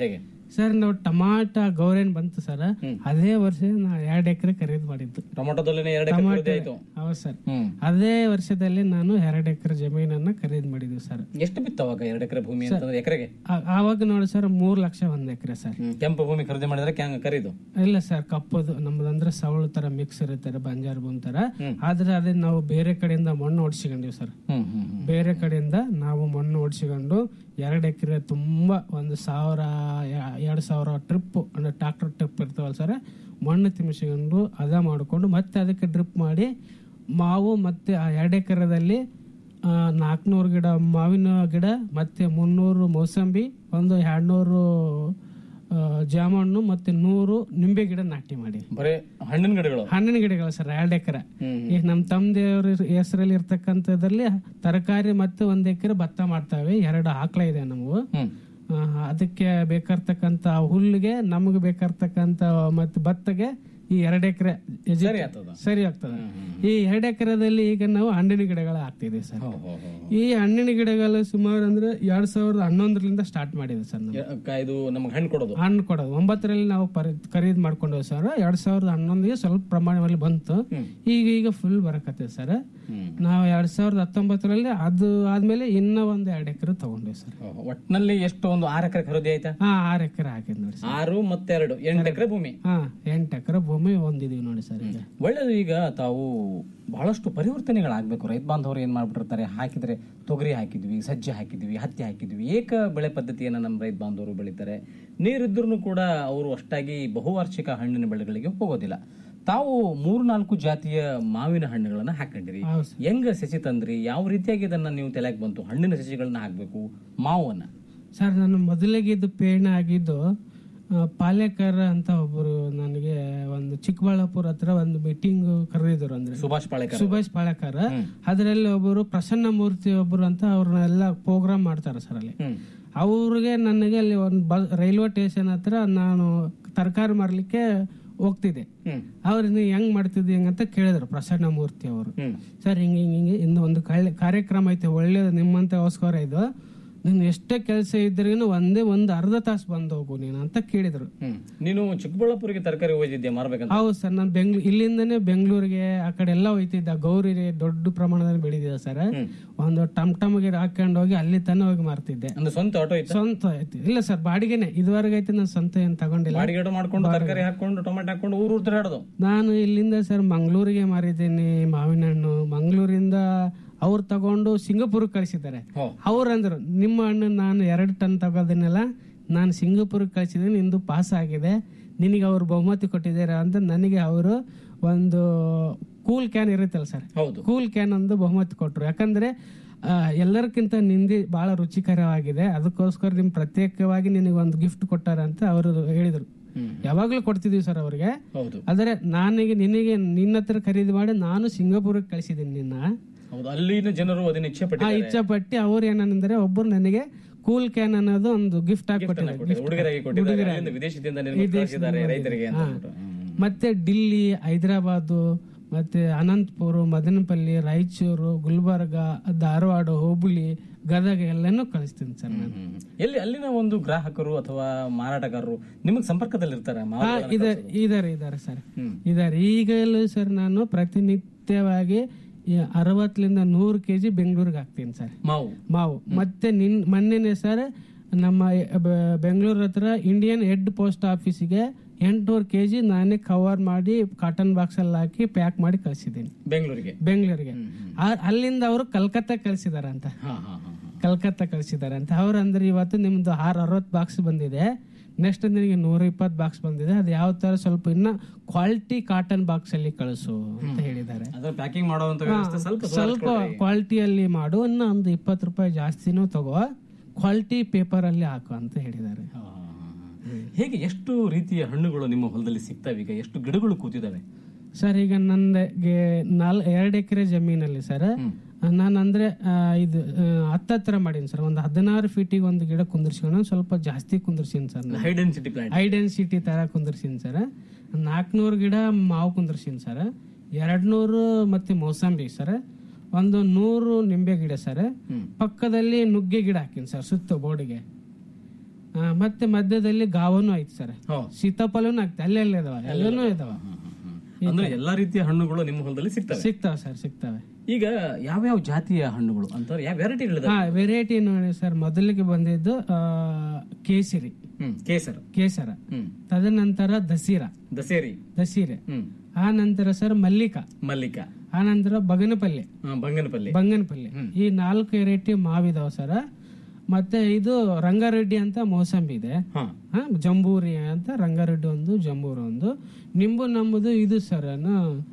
ಸರ್ ನಾವು ಟಮಾಟ ಗೌರೇನ್ ಬಂತು ಸರ್ ಅದೇ ವರ್ಷ ನಾ ಎರಡ್ ಎಕರೆ ಖರೀದಿ ಮಾಡಿದ್ದು ಟೊಮೊಟೊದಲ್ಲಿ ಎರಡು ಎಕರೆ ಖರೀದಿ ಆಯ್ತು ಹೌದು ಸರ್ ಹ್ಮ್ ಅದೇ ವರ್ಷದಲ್ಲಿ ನಾನು ಎರಡ್ ಎಕರೆ ಜಮೀನನ್ನ ಖರೀದಿ ಮಾಡಿದ್ವಿ ಸರ್ ಎಷ್ಟು ಬಿತ್ತು ಅವಾಗ ಎರಡು ಎಕರೆ ಭೂಮಿ ಅಂತಂದ್ರೆ ಎಕರೆಗೆ ಆ- ಆವಾಗ ನೋಡಿ ಸರ್ ಮೂರ್ ಲಕ್ಷ ಒಂದ್ ಎಕರೆ ಸರ್ ಕೆಂಪು ಭೂಮಿ ಖರೀದಿ ಮಾಡಿದ್ರೆ ಕ್ಯಾಂಗ್ ಖರೀದು ಇಲ್ಲ ಸರ್ ಕಪ್ಪದು ನಮ್ದಂದ್ರೆ ಸವಳು ತರ ಮಿಕ್ಸ್ ಇರುತ್ತೆ ಬಂಜಾರ ಭೂಮಿ ತರ ಆದ್ರೆ ಅದೇ ನಾವು ಬೇರೆ ಕಡೆಯಿಂದ ಮಣ್ಣು ಓಡಿಸ್ಕೊಂಡಿವಿ ಸರ್ ಹ್ಮ್ ಹ್ಮ್ ಹ್ಮ್. ಬೇರೆ ಕಡೆಯಿಂದ ನಾವು ಮಣ್ಣು ಓಡಿಸ್ಕೊಂಡು ಎರಡು ಎಕರೆ ತುಂಬಾ ಒಂದು ಸಾವಿರ ಎ- ಎರಡ್ ಸಾವಿರ ಟ್ರಿಪ್ ಅಂದ್ರೆ ಟ್ರಾಕ್ಟರ್ ಟ್ರಿಪ್ ಇರ್ತಾವಲ್ಲ ಸರ್ ಮಣ್ಣು ತಿಮ್ಮಿಸ್ಕೊಂಡು ಅದ ಮಾಡಿಕೊಂಡು ಮತ್ತೆ ಅದಕ್ಕೆ ಡ್ರಿಪ್ ಮಾಡಿ ಮಾವು ಮತ್ತೆ ಆ ಎರಡು ಎಕರೆದಲ್ಲಿ ನಾಲ್ಕುನೂರು ಗಿಡ ಮಾವಿನ ಗಿಡ ಮತ್ತೆ ಮುನ್ನೂರು ಮೌಸಂಬಿ ಒಂದು ಎರಡ್ನೂರು ಜಾಮಣ್ಣು ಮತ್ತೆ ನೂರು ನಿಂಬೆ ಗಿಡ ನಾಟಿ ಮಾಡಿ ಬರೇ ಹಣ್ಣಿನ ಗಿಡಗಳು ಹಣ್ಣಿನ ಗಿಡಗಳು ಸರ್ ಎರಡು ಎಕರೆ ಈಗ ನಮ್ಮ ತಮ್ಮ ದೇವ್ರ ಹೆಸರಲ್ಲಿ ಇರ್ತಕ್ಕಂಥದ್ರಲ್ಲಿ ತರಕಾರಿ ಮತ್ತೆ ಒಂದ್ ಎಕರೆ ಭತ್ತ ಮಾಡ್ತಾವೆ ಎರಡು ಆಕಳ ಇದೆ ನಮಗೂ ಹ್ಮ್ ಆ, ಅದಕ್ಕೆ ಬೇಕಾರ್ತಕ್ಕಂತ ಹುಲ್ಲಿಗೆ ನಮಗೆ ಬೇಕಾರ್ತಕ್ಕಂತ ಮತ್ತೆ ಭತ್ತಗೆ ಈ ಎರಡು ಎಕರೆ ಸರಿ ಆಗ್ತದ ಸರಿ ಆಗ್ತದೆ ಈ ಎರಡು ಎಕರೆದಲ್ಲಿ ಈಗ ನಾವು ಹಣ್ಣಿನ ಗಿಡಗಳು ಹಾಕ್ತಿದ್ದೀವಿ ಸರ್ ಹೋ, ಹೋ, ಹೋ. ಈ ಹಣ್ಣಿನ ಗಿಡಗಳು ಸುಮಾರು ಅಂದ್ರೆ ಎರಡ್ ಸಾವಿರದ ಹನ್ನೊಂದರಿಂದ ಸ್ಟಾರ್ಟ್ ಮಾಡಿದೆ ಸರ್ ನಾವು ಯ- ಕ- ಇದು ನಮ್ಗೆ ಹಣ್ಣು ಕೊಡೋದು ಹಣ್ಣು ಕೊಡೋದು ಒಂಬತ್ತರಲ್ಲಿ ನಾವು ಪರಿ- ಖರೀದಿ ಮಾಡ್ಕೊಂಡೇವೆ ಸರ್ ಎರಡ್ ಸಾವಿರದ ಹನ್ನೊಂದಿಗೆ ಸ್ವಲ್ಪ ಪ್ರಮಾಣದಲ್ಲಿ ಬಂತು ಈಗ ಈಗ ಫುಲ್ ಬರಕತ್ತೆ ಸರ್ ನಾವು ಎರಡ್ ಸಾವಿರದ ಹತ್ತೊಂಬತ್ತರಲ್ಲಿ ಅದು ಆದ್ಮೇಲೆ ಇನ್ನ ಒಂದ್ ಎರಡ್ ಎಕರೆ ತಗೊಂಡೇವಿ ಸರ್ ಹೋ, ಹೋ. ಒಟ್ನಲ್ಲಿ ಎಷ್ಟು ಒಂದು ಆರು ಎಕರೆ ಖರೀದಿ ಆಯ್ತಾ ಹಾ ಆರ್ ಎಕರೆ ಹಾಕಿದ್ ನೋಡಿ ಸರ್ ಆರು ಮತ್ತೆ ಎರಡು ಎಂಟು ಎಕರೆ ಭೂಮಿ ಹಾ ಎಂಟು ಎಕರೆ ಭೂಮಿ ಹೊಂದಿದೀವಿ ನೋಡಿ ಸರ್ ಈಗ ಒಳ್ಳೇದು ಈಗ ತಾವು ಬಹಳಷ್ಟು ಪರಿವರ್ತನೆಗಳಾಗಬೇಕು ರೈತ ಬಾಂಧವರು ಏನ್ ಮಾಡ್ಬಿಟ್ಟಿರ್ತಾರೆ ಹಾಕಿದ್ರೆ ತೊಗರಿ ಹಾಕಿದ್ವಿ ಸಜ್ಜೆ ಹಾಕಿದ್ವಿ ಹತ್ತಿ ಹಾಕಿದ್ವಿ ಏಕ ಬೆಳೆ ಪದ್ಧತಿಯನ್ನ ನಮ್ಮ ರೈತ ಬಾಂಧವರು ಬೆಳೀತಾರೆ ನೀರಿದ್ರೂ ಕೂಡ ಅವರು ಅಷ್ಟಾಗಿ ಬಹುವಾರ್ಷಿಕ ಹಣ್ಣಿನ ಬೆಳೆಗಳಿಗೆ ಹೋಗೋದಿಲ್ಲ ತಾವು ಮೂರು ನಾಲ್ಕು ಜಾತಿಯ ಮಾವಿನ ಹಣ್ಣುಗಳನ್ನ ಹಾಕೊಂಡಿರಿ ಹೌದು ಸರ್. ಹೆಂಗ ಸಸಿ ತಂದ್ರಿ ಯಾವ ರೀತಿಯಾಗಿ ಇದನ್ನ ನೀವು ತಲೆಗೆ ಬಂತು ಹಣ್ಣಿನ ಸಸಿಗಳನ್ನ ಹಾಕ್ಬೇಕು ಮಾವನ್ನ ಸರ್ ನಾನು ಮೊದಲಿಗೆ ಇದು ಪ್ರೇರಣೆ ಆಗಿದ್ದು ಆ, ಪಾಲೇಕರ್ ಅಂತ ಒಬ್ಬರು ನನಗೆ ಒಂದು ಚಿಕ್ಕಬಳ್ಳಾಪುರ ಹತ್ರ ಒಂದು ಮೀಟಿಂಗ್ ಕರೆದಿದ್ರು ಅಂದ್ರೆ ಸುಭಾಷ್ ಪಾಳೇಕರ್ ಸುಭಾಷ್ ಪಾಳಕರ್ ಅದರಲ್ಲಿ ಒಬ್ಬರು ಪ್ರಸನ್ನ ಮೂರ್ತಿ ಒಬ್ಬರು ಅಂತ ಅವ್ರನ್ನೆಲ್ಲ ಪ್ರೋಗ್ರಾಮ್ ಮಾಡ್ತಾರೆ ಸರ್ ಅಲ್ಲಿ ಹ್ಮ್ ಅವ್ರಿಗೆ ನನಗೆ ಅಲ್ಲಿ ಒಂದು ಬಸ್ ರೈಲ್ವೆ ಸ್ಟೇಷನ್ ಹತ್ರ ನಾನು ತರಕಾರಿ ಮಾರ್ಲಿಕ್ಕೆ ಹೋಗ್ತಿದ್ದೆ ಹ್ಮ್ ಅವ್ರು ನೀವು ಹೆಂಗ್ ಮಾಡ್ತಿದ್ದಿ ಹೆಂಗಂತ ಕೇಳಿದ್ರು ಪ್ರಸನ್ನ ಮೂರ್ತಿ ಅವರು ಹ್ಮ್ ಸರ್ ಹಿಂಗೆ ಹಿಂಗೆ ಹಿಂಗೆ ಇನ್ನು ಒಂದು ಕಳ್ಳೆ- ಕಾರ್ಯಕ್ರಮ ಐತೆ ಒಳ್ಳೇದು ನಿಮ್ಮಂತಗೋಸ್ಕರ ಇದು ನೀನು ಎಷ್ಟೇ ಕೆಲಸ ಇದ್ರೂ ಒಂದೇ ಒಂದು ಅರ್ಧ ತಾಸು ಬಂದು ಹೋಗು ನೀನು ಅಂತ ಕೇಳಿದ್ರು ಹ್ಮ್ ನೀನು ಚಿಕ್ಕಬಳ್ಳಾಪುರಿಗೆ ತರಕಾರಿ ಒಯ್ದಿದ್ದೆ ಮಾರ್ಬೇಕಂತ ಹೌದು ಸರ್ ನಾನು ಬೆಂಗ್ಳೂರ್ ಇಲ್ಲಿಂದನೇ ಬೆಂಗಳೂರಿಗೆ ಆ ಕಡೆ ಎಲ್ಲ ಹೋಯ್ತಿದ್ದ ಗೌರಿ ದೊಡ್ಡ ಪ್ರಮಾಣದಲ್ಲಿ ಬೆಳೆದಿದೆ ಸರ್ ಒಂದು ಟಮ್ ಟಮ್ಗೆ ಹಾಕೊಂಡು ಹೋಗಿ ಅಲ್ಲಿ ತನ ಹೋಗಿ ಮಾರ್ತಿದ್ದೆ ಅಂದ್ರೆ ಸ್ವಂತ ಆಟೋ ಇತ್ತ ಸ್ವಂತ ಐತಿ ಇಲ್ಲ ಸರ್ ಬಾಡಿಗೆನೆ ಇದುವರೆಗೆ ಐತಿ ನಾನು ಸ್ವಂತ ಏನ್ ತಗೊಂಡಿಲ್ಲ ಬಾಡಿಗೆ ಆಟೋ ಮಾಡ್ಕೊಂಡು ತರಕಾರಿ ಹಾಕೊಂಡು ಟೊಮೆಟೊ ಹಾಕೊಂಡು ಊರು ಊರು ತಿರುಗಾಡೋದು ನಾನು ಇಲ್ಲಿಂದ ಸರ್ ಮಂಗಳೂರಿಗೆ ಮಾರಿದ್ದೀನಿ ಮಾವಿನ ಹಣ್ಣು ಮಂಗಳೂರಿಂದ ಅವ್ರು ತಗೊಂಡು ಸಿಂಗಾಪುರಕ್ಕೆ ಕಳಿಸಿದ್ದಾರೆ ಹೋ. ಅವ್ರು ಅಂದ್ರು ನಿಮ್ಮ ಹಣ್ಣು ನಾನು ಎರಡು ಟನ್ ತಗೋದನ್ನೆಲ್ಲ ನಾನು ಸಿಂಗಾಪುರಕ್ಕೆ ಕಳಿಸಿದ್ದೀನಿ ನಿಂದು ಪಾಸ್ ಆಗಿದೆ ನಿನಗೆ ಅವ್ರು ಬಹುಮತಿ ಕೊಟ್ಟಿದ್ದಾರೆ ಅಂತ ನನಗೆ ಅವರು ಒಂದು ಕೂಲ್ ಕ್ಯಾನ್ ಇರುತ್ತಲ್ಲ ಸರ್ ಹೌದು ಕೂಲ್ ಕ್ಯಾನ್ ಒಂದು ಬಹುಮತಿ ಕೊಟ್ರು ಯಾಕಂದ್ರೆ ಆ, ಎಲ್ಲರಿಗಿಂತ ನಿಂದಿ ಬಹಳ ರುಚಿಕರವಾಗಿದೆ ಅದಕ್ಕೋಸ್ಕರ ನಿಮ್ ಪ್ರತ್ಯೇಕವಾಗಿ ನಿನಗೆ ಒಂದು ಗಿಫ್ಟ್ ಕೊಟ್ಟಾರ ಅಂತ ಅವರು ಹೇಳಿದ್ರು ಯಾವಾಗ್ಲೂ ಕೊಡ್ತಿದೀವಿ ಸರ್ ಅವ್ರಿಗೆ ಹೌದು ಆದರೆ ನನಗೆ ನಿನಗೆ ನಿನ್ನ ಹತ್ರ ಖರೀದಿ ಮಾಡಿ ನಾನು ಸಿಂಗಾಪುರಕ್ಕೆ ಕಳಿಸಿದ್ದೀನಿ ನಿನ್ನ ಹೌದು ಅಲ್ಲಿನ ಜನರು ಅದನ್ನ ಇಚ್ಛೆ ಆ ಪಟ್ಟಿದ್ದಾರೆ ಇಚ್ಛೆ ಪಟ್ಟಿ ಅವ್ರು ಏನಂದ್ರೆ ಒಬ್ಬರು ನನಗೆ ಕೂಲ್ ಕ್ಯಾನ್ ಅನ್ನೋದು ಒಂದು ಗಿಫ್ಟ್ ಆಗಿ ಕೊಟ್ಟಿದ್ದಾರೆ ಹುಡುಗರಾಗಿ ಕೊಟ್ಟಿದ್ದಾರೆ ಅಲ್ಲಿಂದ ವಿದೇಶದಿಂದ ನಿಮ್ಗೆ ಕಳಿಸಿದ್ದಾರೆ ರೈತರಿಗೆ ಅಂತ ಹೇಳ್ಬಿಟ್ಟು. ಹ್ಮ್. ಮತ್ತೆ ಡಿಲ್ಲಿ ಹೈದರಾಬಾದು ಮತ್ತೆ ಅನಂತಪುರ ಮದನಪಲ್ಲಿ ರಾಯಚೂರು ಗುಲ್ಬರ್ಗ ಧಾರವಾಡ ಹುಬ್ಬಳ್ಳಿ ಗದಗ ಎಲ್ಲನೂ ಕಳಿಸ್ತೀನಿ ಸರ್ ನಾನು ಹ್ಮ್. ಎಲ್ಲಿ ಅಲ್ಲಿನ ಒಂದು ಗ್ರಾಹಕರು ಅಥವಾ ಮಾರಾಟಗಾರರು ನಿಮಗೆ ಸಂಪರ್ಕದಲ್ಲಿ ಇರ್ತಾರೆ ಹಾ, ಇದೆ ಇದಾರೆ ಇದಾರೆ ಸರ್ ಹ್ಮ್. ಇದಾರೆ ಈಗಲೂ ಸರ್ ನಾನು ಪ್ರತಿನಿತ್ಯವಾಗಿ ಈ ಅರವತ್ತರಿಂದ ನೂರು ಕೆಜಿ ಬೆಂಗಳೂರಿಗೆ ಹಾಕ್ತೀನಿ ಸರ್ ಮಾವು ಮಾವು ಮತ್ತೆ ನಿನ್ ಮೊನ್ನೆನೆ ಸರ್ ನಮ್ಮ ಬ- ಬೆಂಗಳೂರು ಹತ್ರ ಇಂಡಿಯನ್ ಹೆಡ್ ಪೋಸ್ಟ್ ಆಫೀಸಿಗೆ ಎಂಟುನೂರು ಕೆ ಜಿ ನಾನೇ ಕವರ್ ಮಾಡಿ ಕಾಟನ್ ಬಾಕ್ಸ್ ಅಲ್ಲಿ ಹಾಕಿ ಪ್ಯಾಕ್ ಮಾಡಿ ಕಳ್ಸಿದ್ದೀನಿ ಬೆಂಗಳೂರಿಗೆ ಬೆಂಗಳೂರಿಗೆ ಆ- ಅಲ್ಲಿಂದ ಅವರು ಕಲ್ಕತ್ತಾ ಕಳ್ಸಿದಾರೆ ಅಂತ ಹಾ ಹಾ ಹಾ ಕಲ್ಕತ್ತಾ ಕಳ್ಸಿದಾರೆ ಅಂತ ಅವ್ರು ಅಂದ್ರೆ ಇವತ್ತು ನಿಮ್ದು ಆರು ಅರವತ್ತು ಬಾಕ್ಸ್ ಬಂದಿದೆ ನೆಕ್ಸ್ಟ್ ನಿನಗೆ ನೂರ ಇಪ್ಪತ್ತು ಬಾಕ್ಸ್ ಬಂದಿದೆ ಅದು ಯಾವ ತರ ಸ್ವಲ್ಪ ಇನ್ನ ಕ್ವಾಲಿಟಿ ಕಾಟನ್ ಬಾಕ್ಸ್ ಅಲ್ಲಿ ಕಳಿಸು ಅಂತ ಹೇಳಿದ್ದಾರೆ ಅದ್ರ ಪ್ಯಾಕಿಂಗ್ ಮಾಡುವಂತ ವ್ಯವಸ್ಥೆ ಸ್ವಲ್ಪ ಸ್ವಲ್ಪ ಕ್ವಾಲಿಟಿಯಲ್ಲಿ ಮಾಡು ಇನ್ನ ಒಂದು ಇಪ್ಪತ್ತು ರೂಪಾಯಿ ಜಾಸ್ತಿನೂ ತಗೋ ಕ್ವಾಲಿಟಿ ಪೇಪರ್ ಅಲ್ಲಿ ಹಾಕು ಅಂತ ಹೇಳಿದ್ದಾರೆ ಹಾ, ಹಾ, ಹಾ. ಹೇಗೆ ಎಷ್ಟು ರೀತಿಯ ಹಣ್ಣುಗಳು ನಿಮ್ಮ ಹೊಲದಲ್ಲಿ ಸಿಗ್ತವೆ ಈಗ ಎಷ್ಟು ಗಿಡಗಳು ಕೂತಿದಾವೆ ಸರ್ ಈಗ ನಂದಗೆ ನಾಲ್ ಎರಡು ಎಕರೆ ಜಮೀನಲ್ಲಿ ಸರ್ ನಾನು ಅಂದ್ರೆ ಆ, ಇದು ಆ, ಹತ್ತತ್ರ ಮಾಡೀನಿ ಸರ್ ಒಂದು ಹದಿನಾರು ಫೀಟಿಗೆ ಒಂದು ಗಿಡ ಕುಂದಿರ್ಸ್ಕೊಂಡು ಸ್ವಲ್ಪ ಜಾಸ್ತಿ ಕುಂದಿರ್ಸೀನಿ ಸರ್ ನಾನು high density plant high density ತರ ಕುಂದಿರ್ಸೀನಿ ಸರ್ ನಾಲ್ಕುನೂರು ಗಿಡ ಮಾವು ಕುಂದಿರ್ಸೀನಿ ಸರ್ ಎರಡ್ನೂರು ಮತ್ತೆ ಮೌಸಂಬಿ ಸರ್ ಒಂದು ನೂರು ನಿಂಬೆ ಗಿಡ ಸರ್ ಪಕ್ಕದಲ್ಲಿ ನುಗ್ಗೆ ಗಿಡ ಹಾಕಿನಿ ಸರ್ ಸುತ್ತ ಬೋರ್ಡಿಗೆ ಆ, ಮತ್ತೆ ಮಧ್ಯದಲ್ಲಿ ಗಾವನು ಐತಿ ಸರ್ ಸೀತಾಫಲನು ಆಗ್ತದೆ ಅಲ್ಲೇ ಅಲ್ಲೇ ಇದಾವ ಎಲ್ಲನೂ ಇದಾವ ಅಂದ್ರೆ ಎಲ್ಲಾ ರೀತಿಯ ಹಣ್ಣುಗಳು ನಿಮ್ಮ ಹೊಲದಲ್ಲಿ ಸಿಗ್ತವೆ ಸಿಗ್ತಾವ ಸರ್ ಸಿಗ್ತಾವೆ ಈಗ ಯಾವ್ಯಾವ ಜಾತಿಯ ಹಣ್ಣುಗಳು ಅಂತ ಯಾವ ವೆರೈಟಿಗಳಿದಾವೆ ಹಾ ವೆರೈಟಿ ನೋಡಿ ಸರ್ ಮೊದಲಿಗೆ ಬಂದಿದ್ದು ಆ, ಕೇಸರಿ ಹ್ಮ್ ಕೇಸರ ಕೇಸರ ಹ್ಮ್ ತದನಂತರ ದಸೀರ ದಸೇರಿ ದಸೀರೆ ಹ್ಮ್ ಆ ನಂತರ ಸರ್ ಮಲ್ಲಿಕಾ ಮಲ್ಲಿಕ ಆ ನಂತರ ಬಗನಪಲ್ಲೆ ಹಾ, ಬಂಗನಪಲ್ಲಿ ಬಂಗನಪಲ್ಲೆ ಈ ನಾಲ್ಕು ವೆರೈಟಿ ಮಾವಿದಾವ ಸರ ಮತ್ತೆ ಇದು ರಂಗಾರೆಡ್ಡಿ ಅಂತ ಮೋಸಂಬಿ ಇದೆ ಹಾ ಹಾ, ಜಂಬೂರಿ ಅಂತ ರಂಗಾರೆಡ್ಡಿ ಒಂದು ಜಂಬೂರಿ ಒಂದು ನಿಂಬು ನಮ್ಮದು ಇದು ಸರ್ ಏನು,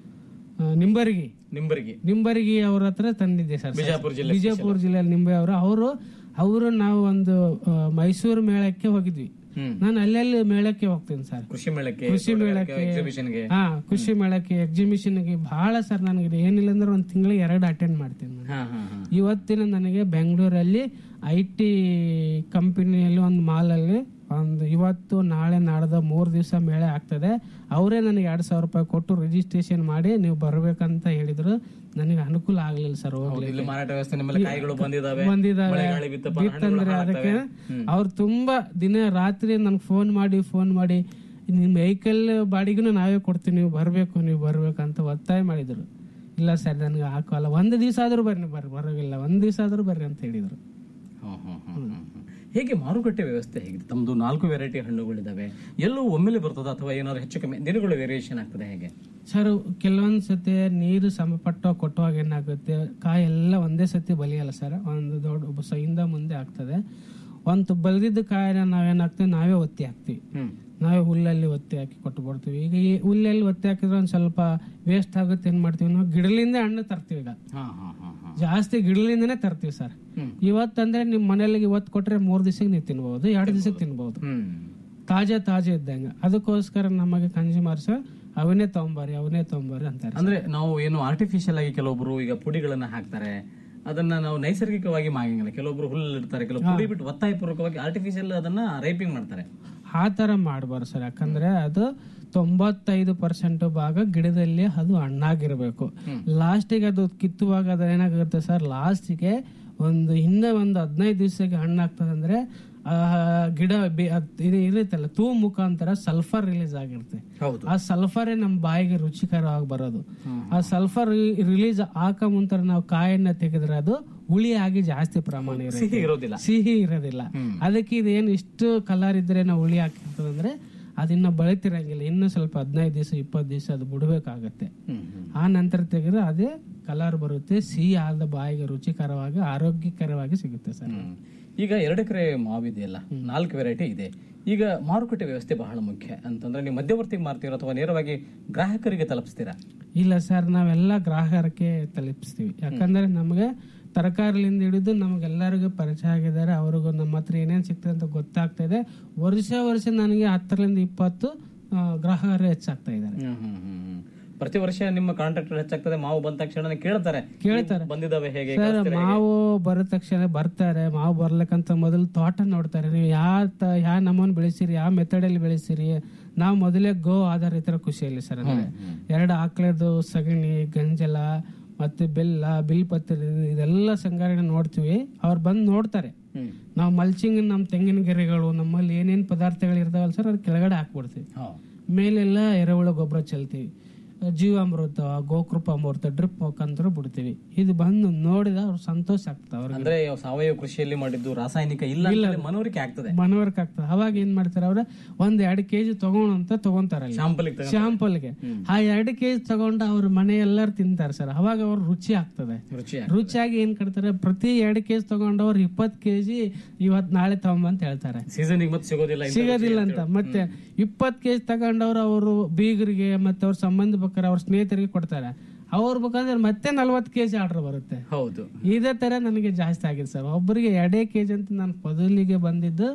ಆ, ನಿಂಬರ್ಗಿ ನಿಂಬರಿಗೆ ನಿಂಬರ್ಗಿ ಅವ್ರ ಹತ್ರ ತಂದಿದ್ದೆ ಸರ್ ಬಿಜಾಪುರ ಜಿಲ್ಲೆ ಬಿಜಾಪುರ ಜಿಲ್ಲೆಯಲ್ಲಿ ನಿಂಬೆ ಅವರು ಅವರು ಅವರು ನಾವು ಒಂದು ಆ, ಮೈಸೂರು ಮೇಳಕ್ಕೆ ಹೋಗಿದ್ವಿ ಹ್ಮ್. ನಾನು ಅಲ್ಲೆಲ್ಲಿ ಮೇಳಕ್ಕೆ ಹೋಗ್ತೀನಿ ಸರ್ ಕೃಷಿ ಮೇಳಕ್ಕೆ ಕೃಷಿ ಮೇಳಕ್ಕೆ ಎಕ್ಸಿಬಿಷನ್ಗೆ ಹಾ ಕೃಷಿ ಮೇಳಕ್ಕೆ ಎಕ್ಸಿಬಿಷನ್ಗೆ ಬಹಳ ಸರ್ ನನಗೆ ಏನಿಲ್ಲ ಅಂದ್ರೆ ಒಂದು ತಿಂಗಳಿಗೆ ಎರಡು ಅಟೆಂಡ್ ಮಾಡ್ತೀನಿ ನಾನು ಹಾ ಹಾ ಹಾ ಇವತ್ತಿನ ನನಗೆ ಬೆಂಗಳೂರಲ್ಲಿ ಐ ಟಿ ಕಂಪನಿಯಲ್ಲಿ ಒಂದು ಮಾಲಲ್ಲಿ ಒಂದು ಇವತ್ತು ನಾಳೆ ನಾಡ್ದು ಮೂರು ದಿವಸ ಮೇಳೆ ಆಗ್ತದೆ ಅವರೇ ನನಗೆ ಎರಡು ಸಾವಿರ ರೂಪಾಯಿ ಕೊಟ್ಟು ರಿಜಿಸ್ಟ್ರೇಷನ್ ಮಾಡಿ ನೀವು ಬರ್ಬೇಕಂತ ಹೇಳಿದ್ರು ನನಗೆ ಅನುಕೂಲ ಆಗ್ಲಿಲ್ಲ ಸರ್ ಹೋಗ್ಲಿ ಇಲ್ಲಿ ಮಾರಾಟ ವ್ಯವಸ್ಥೆ ನಿಮ್ಮಲ್ಲಿ ಕಾಯಿಗಳು ಬಂದಿದಾವೆ ಬಂದಿದ್ದಾವೆ ಮಳೆಗಾಳಿ ಬಿತ್ತಪ್ಪ, ಬಿತ್ತಂದ್ರೆ ಹಣ್ಣುಗಳು ಅದಕ್ಕೆ ಹಾಳಾಗ್ತವೆ. ಅವ್ರು ತುಂಬಾ ದಿನ ರಾತ್ರಿ ನನ್ಗೆ ಫೋನ್ ಮಾಡಿ ಫೋನ್ ಮಾಡಿ ನಿಮ್ಮ ವೆಹಿಕಲ್ ಬಾಡಿಗೂ ನಾವೇ ಕೊಡ್ತೀವಿ ನೀವು ಬರಬೇಕು ನೀವು ಬರ್ಬೇಕು ಅಂತ ಒತ್ತಾಯ ಮಾಡಿದ್ರು ಇಲ್ಲ ಸರ್ ನನಗೆ ಹಾಕೋಲ್ಲ ಒಂದು ದಿವಸ ಆದ್ರೂ ಬರ್ರಿ ಬರ್ರಿ ಬರೋಗಿಲ್ಲ ಒಂದು ದಿವಸ ಆದ್ರೂ ಬರ್ರಿ ಅಂತ ಹೇಳಿದ್ರು ಹ್ಮ್, ಹ್ಮ್, ಹ್ಮ್, ಹ್ಮ್, ಹ್ಮ್. ಹೇಗೆ ಮಾರುಕಟ್ಟೆ ವ್ಯವಸ್ಥೆ ಹೇಗಿದೆ ತಮ್ದು ನಾಲ್ಕು ವೆರೈಟಿ ಹಣ್ಣುಗಳಿದಾವೆ ಎಲ್ಲೂ ಒಮ್ಮೆಲೆ ಬರ್ತದ ಅಥವಾ ಏನಾದ್ರು ಹೆಚ್ಚು ಕಮ್ಮಿ ದಿನಗಳು ವೇರಿಯೇಷನ್ ಆಗ್ತದೆ ಹೇಗೆ ಸರ್ ಕೆಲವೊಂದು ಸತಿ ನೀರು ಸಮಪಟ್ಟ ಕೊಟ್ಟುವಾಗ ಏನಾಗುತ್ತೆ ಕಾಯಿ ಎಲ್ಲ ಒಂದೇ ಸತಿ ಬಲಿಯಲ್ಲ ಸರ್ ಒಂದು ದೊಡ್ಡ ಒಬ್ಬ ಸೈಯಿಂದ ಮುಂದೆ ಆಗ್ತದೆ ಒಂದು ಬಲ್ದಿದ್ದ ಕಾಯಿನ ನಾವೇನಾಗ್ತೀವಿ ನಾವೇ ಒತ್ತಿ ಹಾಕ್ತಿವಿ ಹ್ಮ್ ನಾವೇ ಹುಲ್ಲಲ್ಲಿ ಒತ್ತಿ ಹಾಕಿ ಕೊಟ್ಟು ಬಿಡ್ತೀವಿ ಈಗ ಈ ಹುಲ್ಲಲ್ಲಿ ಒತ್ತಿ ಹಾಕಿದ್ರೆ ಒಂದು ಸ್ವಲ್ಪ ವೇಸ್ಟ್ ಆಗುತ್ತೆ ಏನ್ ಮಾಡ್ತೀವಿ ನಾವು ಗಿಡಲಿಂದ ಹಣ್ಣು ತರ್ತೀವಿ ಈಗ ಹಾ ಹಾ ಹಾ ಹಾ ಜಾಸ್ತಿ ಗಿಡಲಿಂದನೇ ತರ್ತೀವಿ ಸರ್ ಹ್ಮ್. ಇವತ್ತಂದ್ರೆ ನಿಮ್ ಮನೇಲಿ ಇವತ್ತು ಕೊಟ್ರೆ ಮೂರ್ ದಿವಸಕ್ಕೆ ನೀವು ತಿನ್ಬಹುದು ಎರಡು ದಿವಸಕ್ಕೆ ತಿನ್ಬಹುದು ಹ್ಮ್ ತಾಜಾ ತಾಜಾ ಇದ್ದಂಗೆ ಅದಕ್ಕೋಸ್ಕರ ನಮಗೆ ಕನ್ಸ್ಯೂಮರ್ಸ್ ಅವನೇ ತಗೊಂಬಾರಿ ಅವನೇ ತಗೊಂಬಾರಿ ಅಂತಾರೆ ಅಂದ್ರೆ ನಾವು ಏನು ಆರ್ಟಿಫಿಷಿಯಲ್ ಆಗಿ ಕೆಲವೊಬ್ರು ಈಗ ಪುಡಿಗಳನ್ನ ಹಾಕ್ತಾರೆ ಅದನ್ನ ನಾವು ನೈಸರ್ಗಿಕವಾಗಿ ಮಾಗಂಗಿಲ್ಲ ಕೆಲವೊಬ್ರು ಹುಲ್ಲು ಇರ್ತಾರೆ ಕೆಲವು ಪುಡಿ ಬಿಟ್ಟು ಒತ್ತಾಯ ಪೂರ್ವಕವಾಗಿ ಆರ್ಟಿಫಿಷಿಯಲ್ ಅದನ್ನ ರೈಪಿಂಗ್ ಮಾಡ್ತಾರೆ ಆ ತರ ಮಾಡಬಾರ್ದು ಸರ್ ಯಾಕಂದ್ರೆ ಅದು ತೊಂಬತ್ತೈದು ಪರ್ಸೆಂಟ್ ಭಾಗ ಗಿಡದಲ್ಲಿ ಅದು ಹಣ್ಣಾಗಿರ್ಬೇಕು ಲಾಸ್ಟಿಗೆ ಅದು ಕಿತ್ತುವಾಗ ಅದು ಏನಾಗುತ್ತೆ ಸರ್ ಲಾಸ್ಟಿಗೆ ಒಂದು ಹಿಂದೆ ಒಂದು ಹದಿನೈದು ದಿವಸಕ್ಕೆ ಹಣ್ಣಾಗ್ತದೆ ಅಂದ್ರೆ ಆ ಗಿಡ ಬೆ- ಅದ್ ಇದು ಇರುತ್ತಲ್ಲ ತೂ ಮುಖಾಂತರ ಸಲ್ಫರ್ ರಿಲೀಸ್ ಆಗಿರುತ್ತೆ ಹೌದು ಆ ಸಲ್ಫರೇ ನಮ್ಮ ಬಾಯಿಗೆ ರುಚಿಕರವಾಗಿ ಬರೋದು ಆ ಸಲ್ಫರ್ ರಿಲೀಸ್ ಹಾಕ ಮುಂತರ ನಾವು ಕಾಯನ್ನ ತೆಗೆದ್ರೆ ಅದು ಹುಳಿ ಆಗಿ ಜಾಸ್ತಿ ಪ್ರಮಾಣ ಇರುತ್ತೆ ಸಿಹಿ ಇರೋದಿಲ್ಲ ಸಿಹಿ ಇರೋದಿಲ್ಲ ಅದಕ್ಕೆ ಇದೇನು ಇಷ್ಟು ಕಲರ್ ಇದ್ರೆ ನಾವು ಹುಳಿ ಹಾಕಿರ್ತದೆ ಅಂದ್ರೆ ಅದಿನ್ನ ಬೆಳಿತಿರಂಗಿಲ್ಲ ಇನ್ನು ಸ್ವಲ್ಪ ಹದಿನೈದು ದಿವಸ ಇಪ್ಪತ್ತು ದಿವಸ ಅದು ಬಿಡಬೇಕಾಗತ್ತೆ ಹ್ಮ್ ಹ್ಮ್ ಆ ನಂತರ ತೆಗೆದ್ರೆ ಅದೇ ಕಲರ್ ಬರುತ್ತೆ ಸಿಹಿ ಆದ ಬಾಯಿಗೆ ರುಚಿಕರವಾಗಿ ಆರೋಗ್ಯಕರವಾಗಿ ಸಿಗುತ್ತೆ ಸರ್ ಹ್ಮ್. ಈಗ ಎರಡು ಎಕರೆ ಮಾವಿದೆಯಲ್ಲ ನಾಲ್ಕು ವೆರೈಟಿ ಇದೆ ಈಗ ಮಾರುಕಟ್ಟೆ ವ್ಯವಸ್ಥೆ ಬಹಳ ಮುಖ್ಯ ಅಂತಂದ್ರೆ ನೀವು ಮಧ್ಯವರ್ತಿಗೆ ಮಾರ್ತೀರೋ ಅಥವಾ ನೇರವಾಗಿ ಗ್ರಾಹಕರಿಗೆ ತಲುಪಿಸ್ತೀರಾ ಇಲ್ಲ ಸರ್ ನಾವೆಲ್ಲ ಗ್ರಾಹಕರಿಗೆ ತಲುಪಿಸ್ತೀವಿ ಯಾಕಂದ್ರೆ ನಮಗೆ ತರಕಾರಿಲಿಂದ ಹಿಡಿದು ನಮಗೆಲ್ಲರಿಗೂ ಪರಿಚಯ ಆಗಿದ್ದಾರೆ ಅವ್ರಿಗೂ ನಮ್ಮ ಹತ್ರ ಏನೇನು ಸಿಗ್ತದೆ ಅಂತ ಗೊತ್ತಾಗ್ತಾ ಇದೆ ವರ್ಷ ವರ್ಷ ನನಗೆ ಹತ್ತರಿಂದ ಇಪ್ಪತ್ತು ಆ, ಗ್ರಾಹಕರು ಹೆಚ್ಚಾಗ್ತಾ ಇದ್ದಾರೆ ಹ್ಮ್, ಹ್ಮ್, ಹ್ಮ್, ಹ್ಮ್. ಪ್ರತಿ ವರ್ಷ ನಿಮ್ಮ ಕಾಂಟ್ರಾಕ್ಟರ್ ಹೆಚ್ಚಾಗ್ತದೆ ಮಾವು ಬಂದ ತಕ್ಷಣ ಕೇಳ್ತಾರೆ ಕೇಳ್ತಾರೆ. ನೀವು ಬಂದಿದ್ದಾವೆ ಹೇಗೆ ಸರ್ ಕಳಿಸ್ತೀರಾ ಹೇಗೆ? ಮಾವು ಬರೋ ತಕ್ಷಣ ಬರ್ತಾರೆ ಮಾವು ಬರ್ಲಿಕ್ಕಂತ ಮೊದಲು ತೋಟ ನೋಡ್ತಾರೆ ನೀವು ಯಾವ ತ ಯಾವ ನಮೂನ್ ಬೆಳೆಸಿರಿ ಯಾವ ಮೆಥಡಲ್ಲಿ ಬೆಳೆಸಿರಿ ನಾವು ಮೊದಲೇ ಗೋ ಆಧಾರಿತರ ಖುಷಿಯಲ್ಲಿ ಸರ್ ಅಂದ್ರೆ ಎರಡು ಆಕಳದು ಸಗಣಿ ಗಂಜಲ ಮತ್ತೆ ಬೆಲ್ಲ ಬಿಲ್ಪತ್ರೆ ಇದೆಲ್ಲ ಸಂಗಾರಣೆ ನೋಡ್ತೀವಿ ಅವ್ರು ಬಂದು ನೋಡ್ತಾರೆ ಹ್ಮ್. ನಾವು ಮಲ್ಚಿಂಗ್ ನಮ್ಮ ತೆಂಗಿನ ಗೆರೆಗಳು ನಮ್ಮಲ್ಲಿ ಏನೇನು ಪದಾರ್ಥಗಳು ಇರ್ತಾವಲ್ಲ ಸರ್ ಅದು ಕೆಳಗಡೆ ಹಾಕ್ಬಿಡ್ತೀವಿ ಹಾ. ಮೇಲೆಲ್ಲ ಎರೆಹುಳ ಗೊಬ್ಬರ ಚೆಲ್ತೀವಿ ಜೀವಾಮೃತ ಗೋಕೃಪ ಅಮೃತ ಡ್ರಿಪ್ ಮುಖಾಂತರ ಬಿಡ್ತೀವಿ ಇದು ಬಂದು ನೋಡಿದ ಅವ್ರು ಸಂತೋಷ ಆಗ್ತದೆ ಅವ್ರಿಗೆ ಅಂದ್ರೆ ಸಾವಯವ ಕೃಷಿಯಲ್ಲಿ ಮಾಡಿದ್ದು ರಾಸಾಯನಿಕ ಇಲ್ಲ ಅಂತೇಳಿ ಮನವರಿಕೆ ಆಗ್ತದೆ ಮನವರಿಕೆ ಆಗ್ತದೆ ಅವಾಗ ಏನ್ ಮಾಡ್ತಾರೆ ಅವ್ರ ಒಂದ್ ಎರಡು ಕೆಜಿ ತಗೋಣ ಅಂತ ತಗೊಂತಾರಲ್ಲ ಶಾಂಪಲ್ ಶಾಂಪಲ್ಗೆ ಆ ಎರಡು ಕೆಜಿ ತಗೊಂಡು ಅವ್ರ ಮನೆ ಎಲ್ಲರೂ ತಿಂತಾರೆ ಸರ್ ಅವಾಗ ಅವ್ರ ರುಚಿ ಆಗ್ತದೆ ರುಚಿ ರುಚಿಯಾಗಿ ಏನ್ ಕಟ್ತಾರೆ ಪ್ರತಿ ಎರಡು ಕೆಜಿ ತಗೊಂಡವ್ರು ಇಪ್ಪತ್ ಕೆಜಿ ಇವತ್ ನಾಳೆ ತಗೊಂಬಂತ ಹೇಳ್ತಾರೆ ಸೀಸನ್ ಮತ್ತೆ ಸಿಗೋದಿಲ್ಲ ಇಂಥ ಸಿಗೋದಿಲ್ಲ ಅಂತ ಮತ್ತೆ ಇಪ್ಪತ್ ಕೆಜಿ ತಗೊಂಡವ್ರು ಅವರು ಬೀಗರಿಗೆ ಮತ್ತೆ ಅವ್ರ ಸಂಬಂಧ ಬೇಕಾದ್ರೆ ಅವ್ರ ಸ್ನೇಹಿತರಿಗೆ ಕೊಡ್ತಾರೆ ಅವ್ರ ಬೇಕಂದ್ರೆ ಮತ್ತೆ ನಲ್ವತ್ತು ಕೆಜಿ ಆರ್ಡರ್ ಬರುತ್ತೆ ಹೌದು ಇದೇ ತರ ನನಗೆ ಜಾಸ್ತಿ ಆಗಿದೆ ಸರ್ ಒಬ್ಬರಿಗೆ ಎರಡೇ ಕೆಜಿ ಅಂತ ನಾನು ಮೊದಲಿಗೆ ಬಂದಿದ್ದು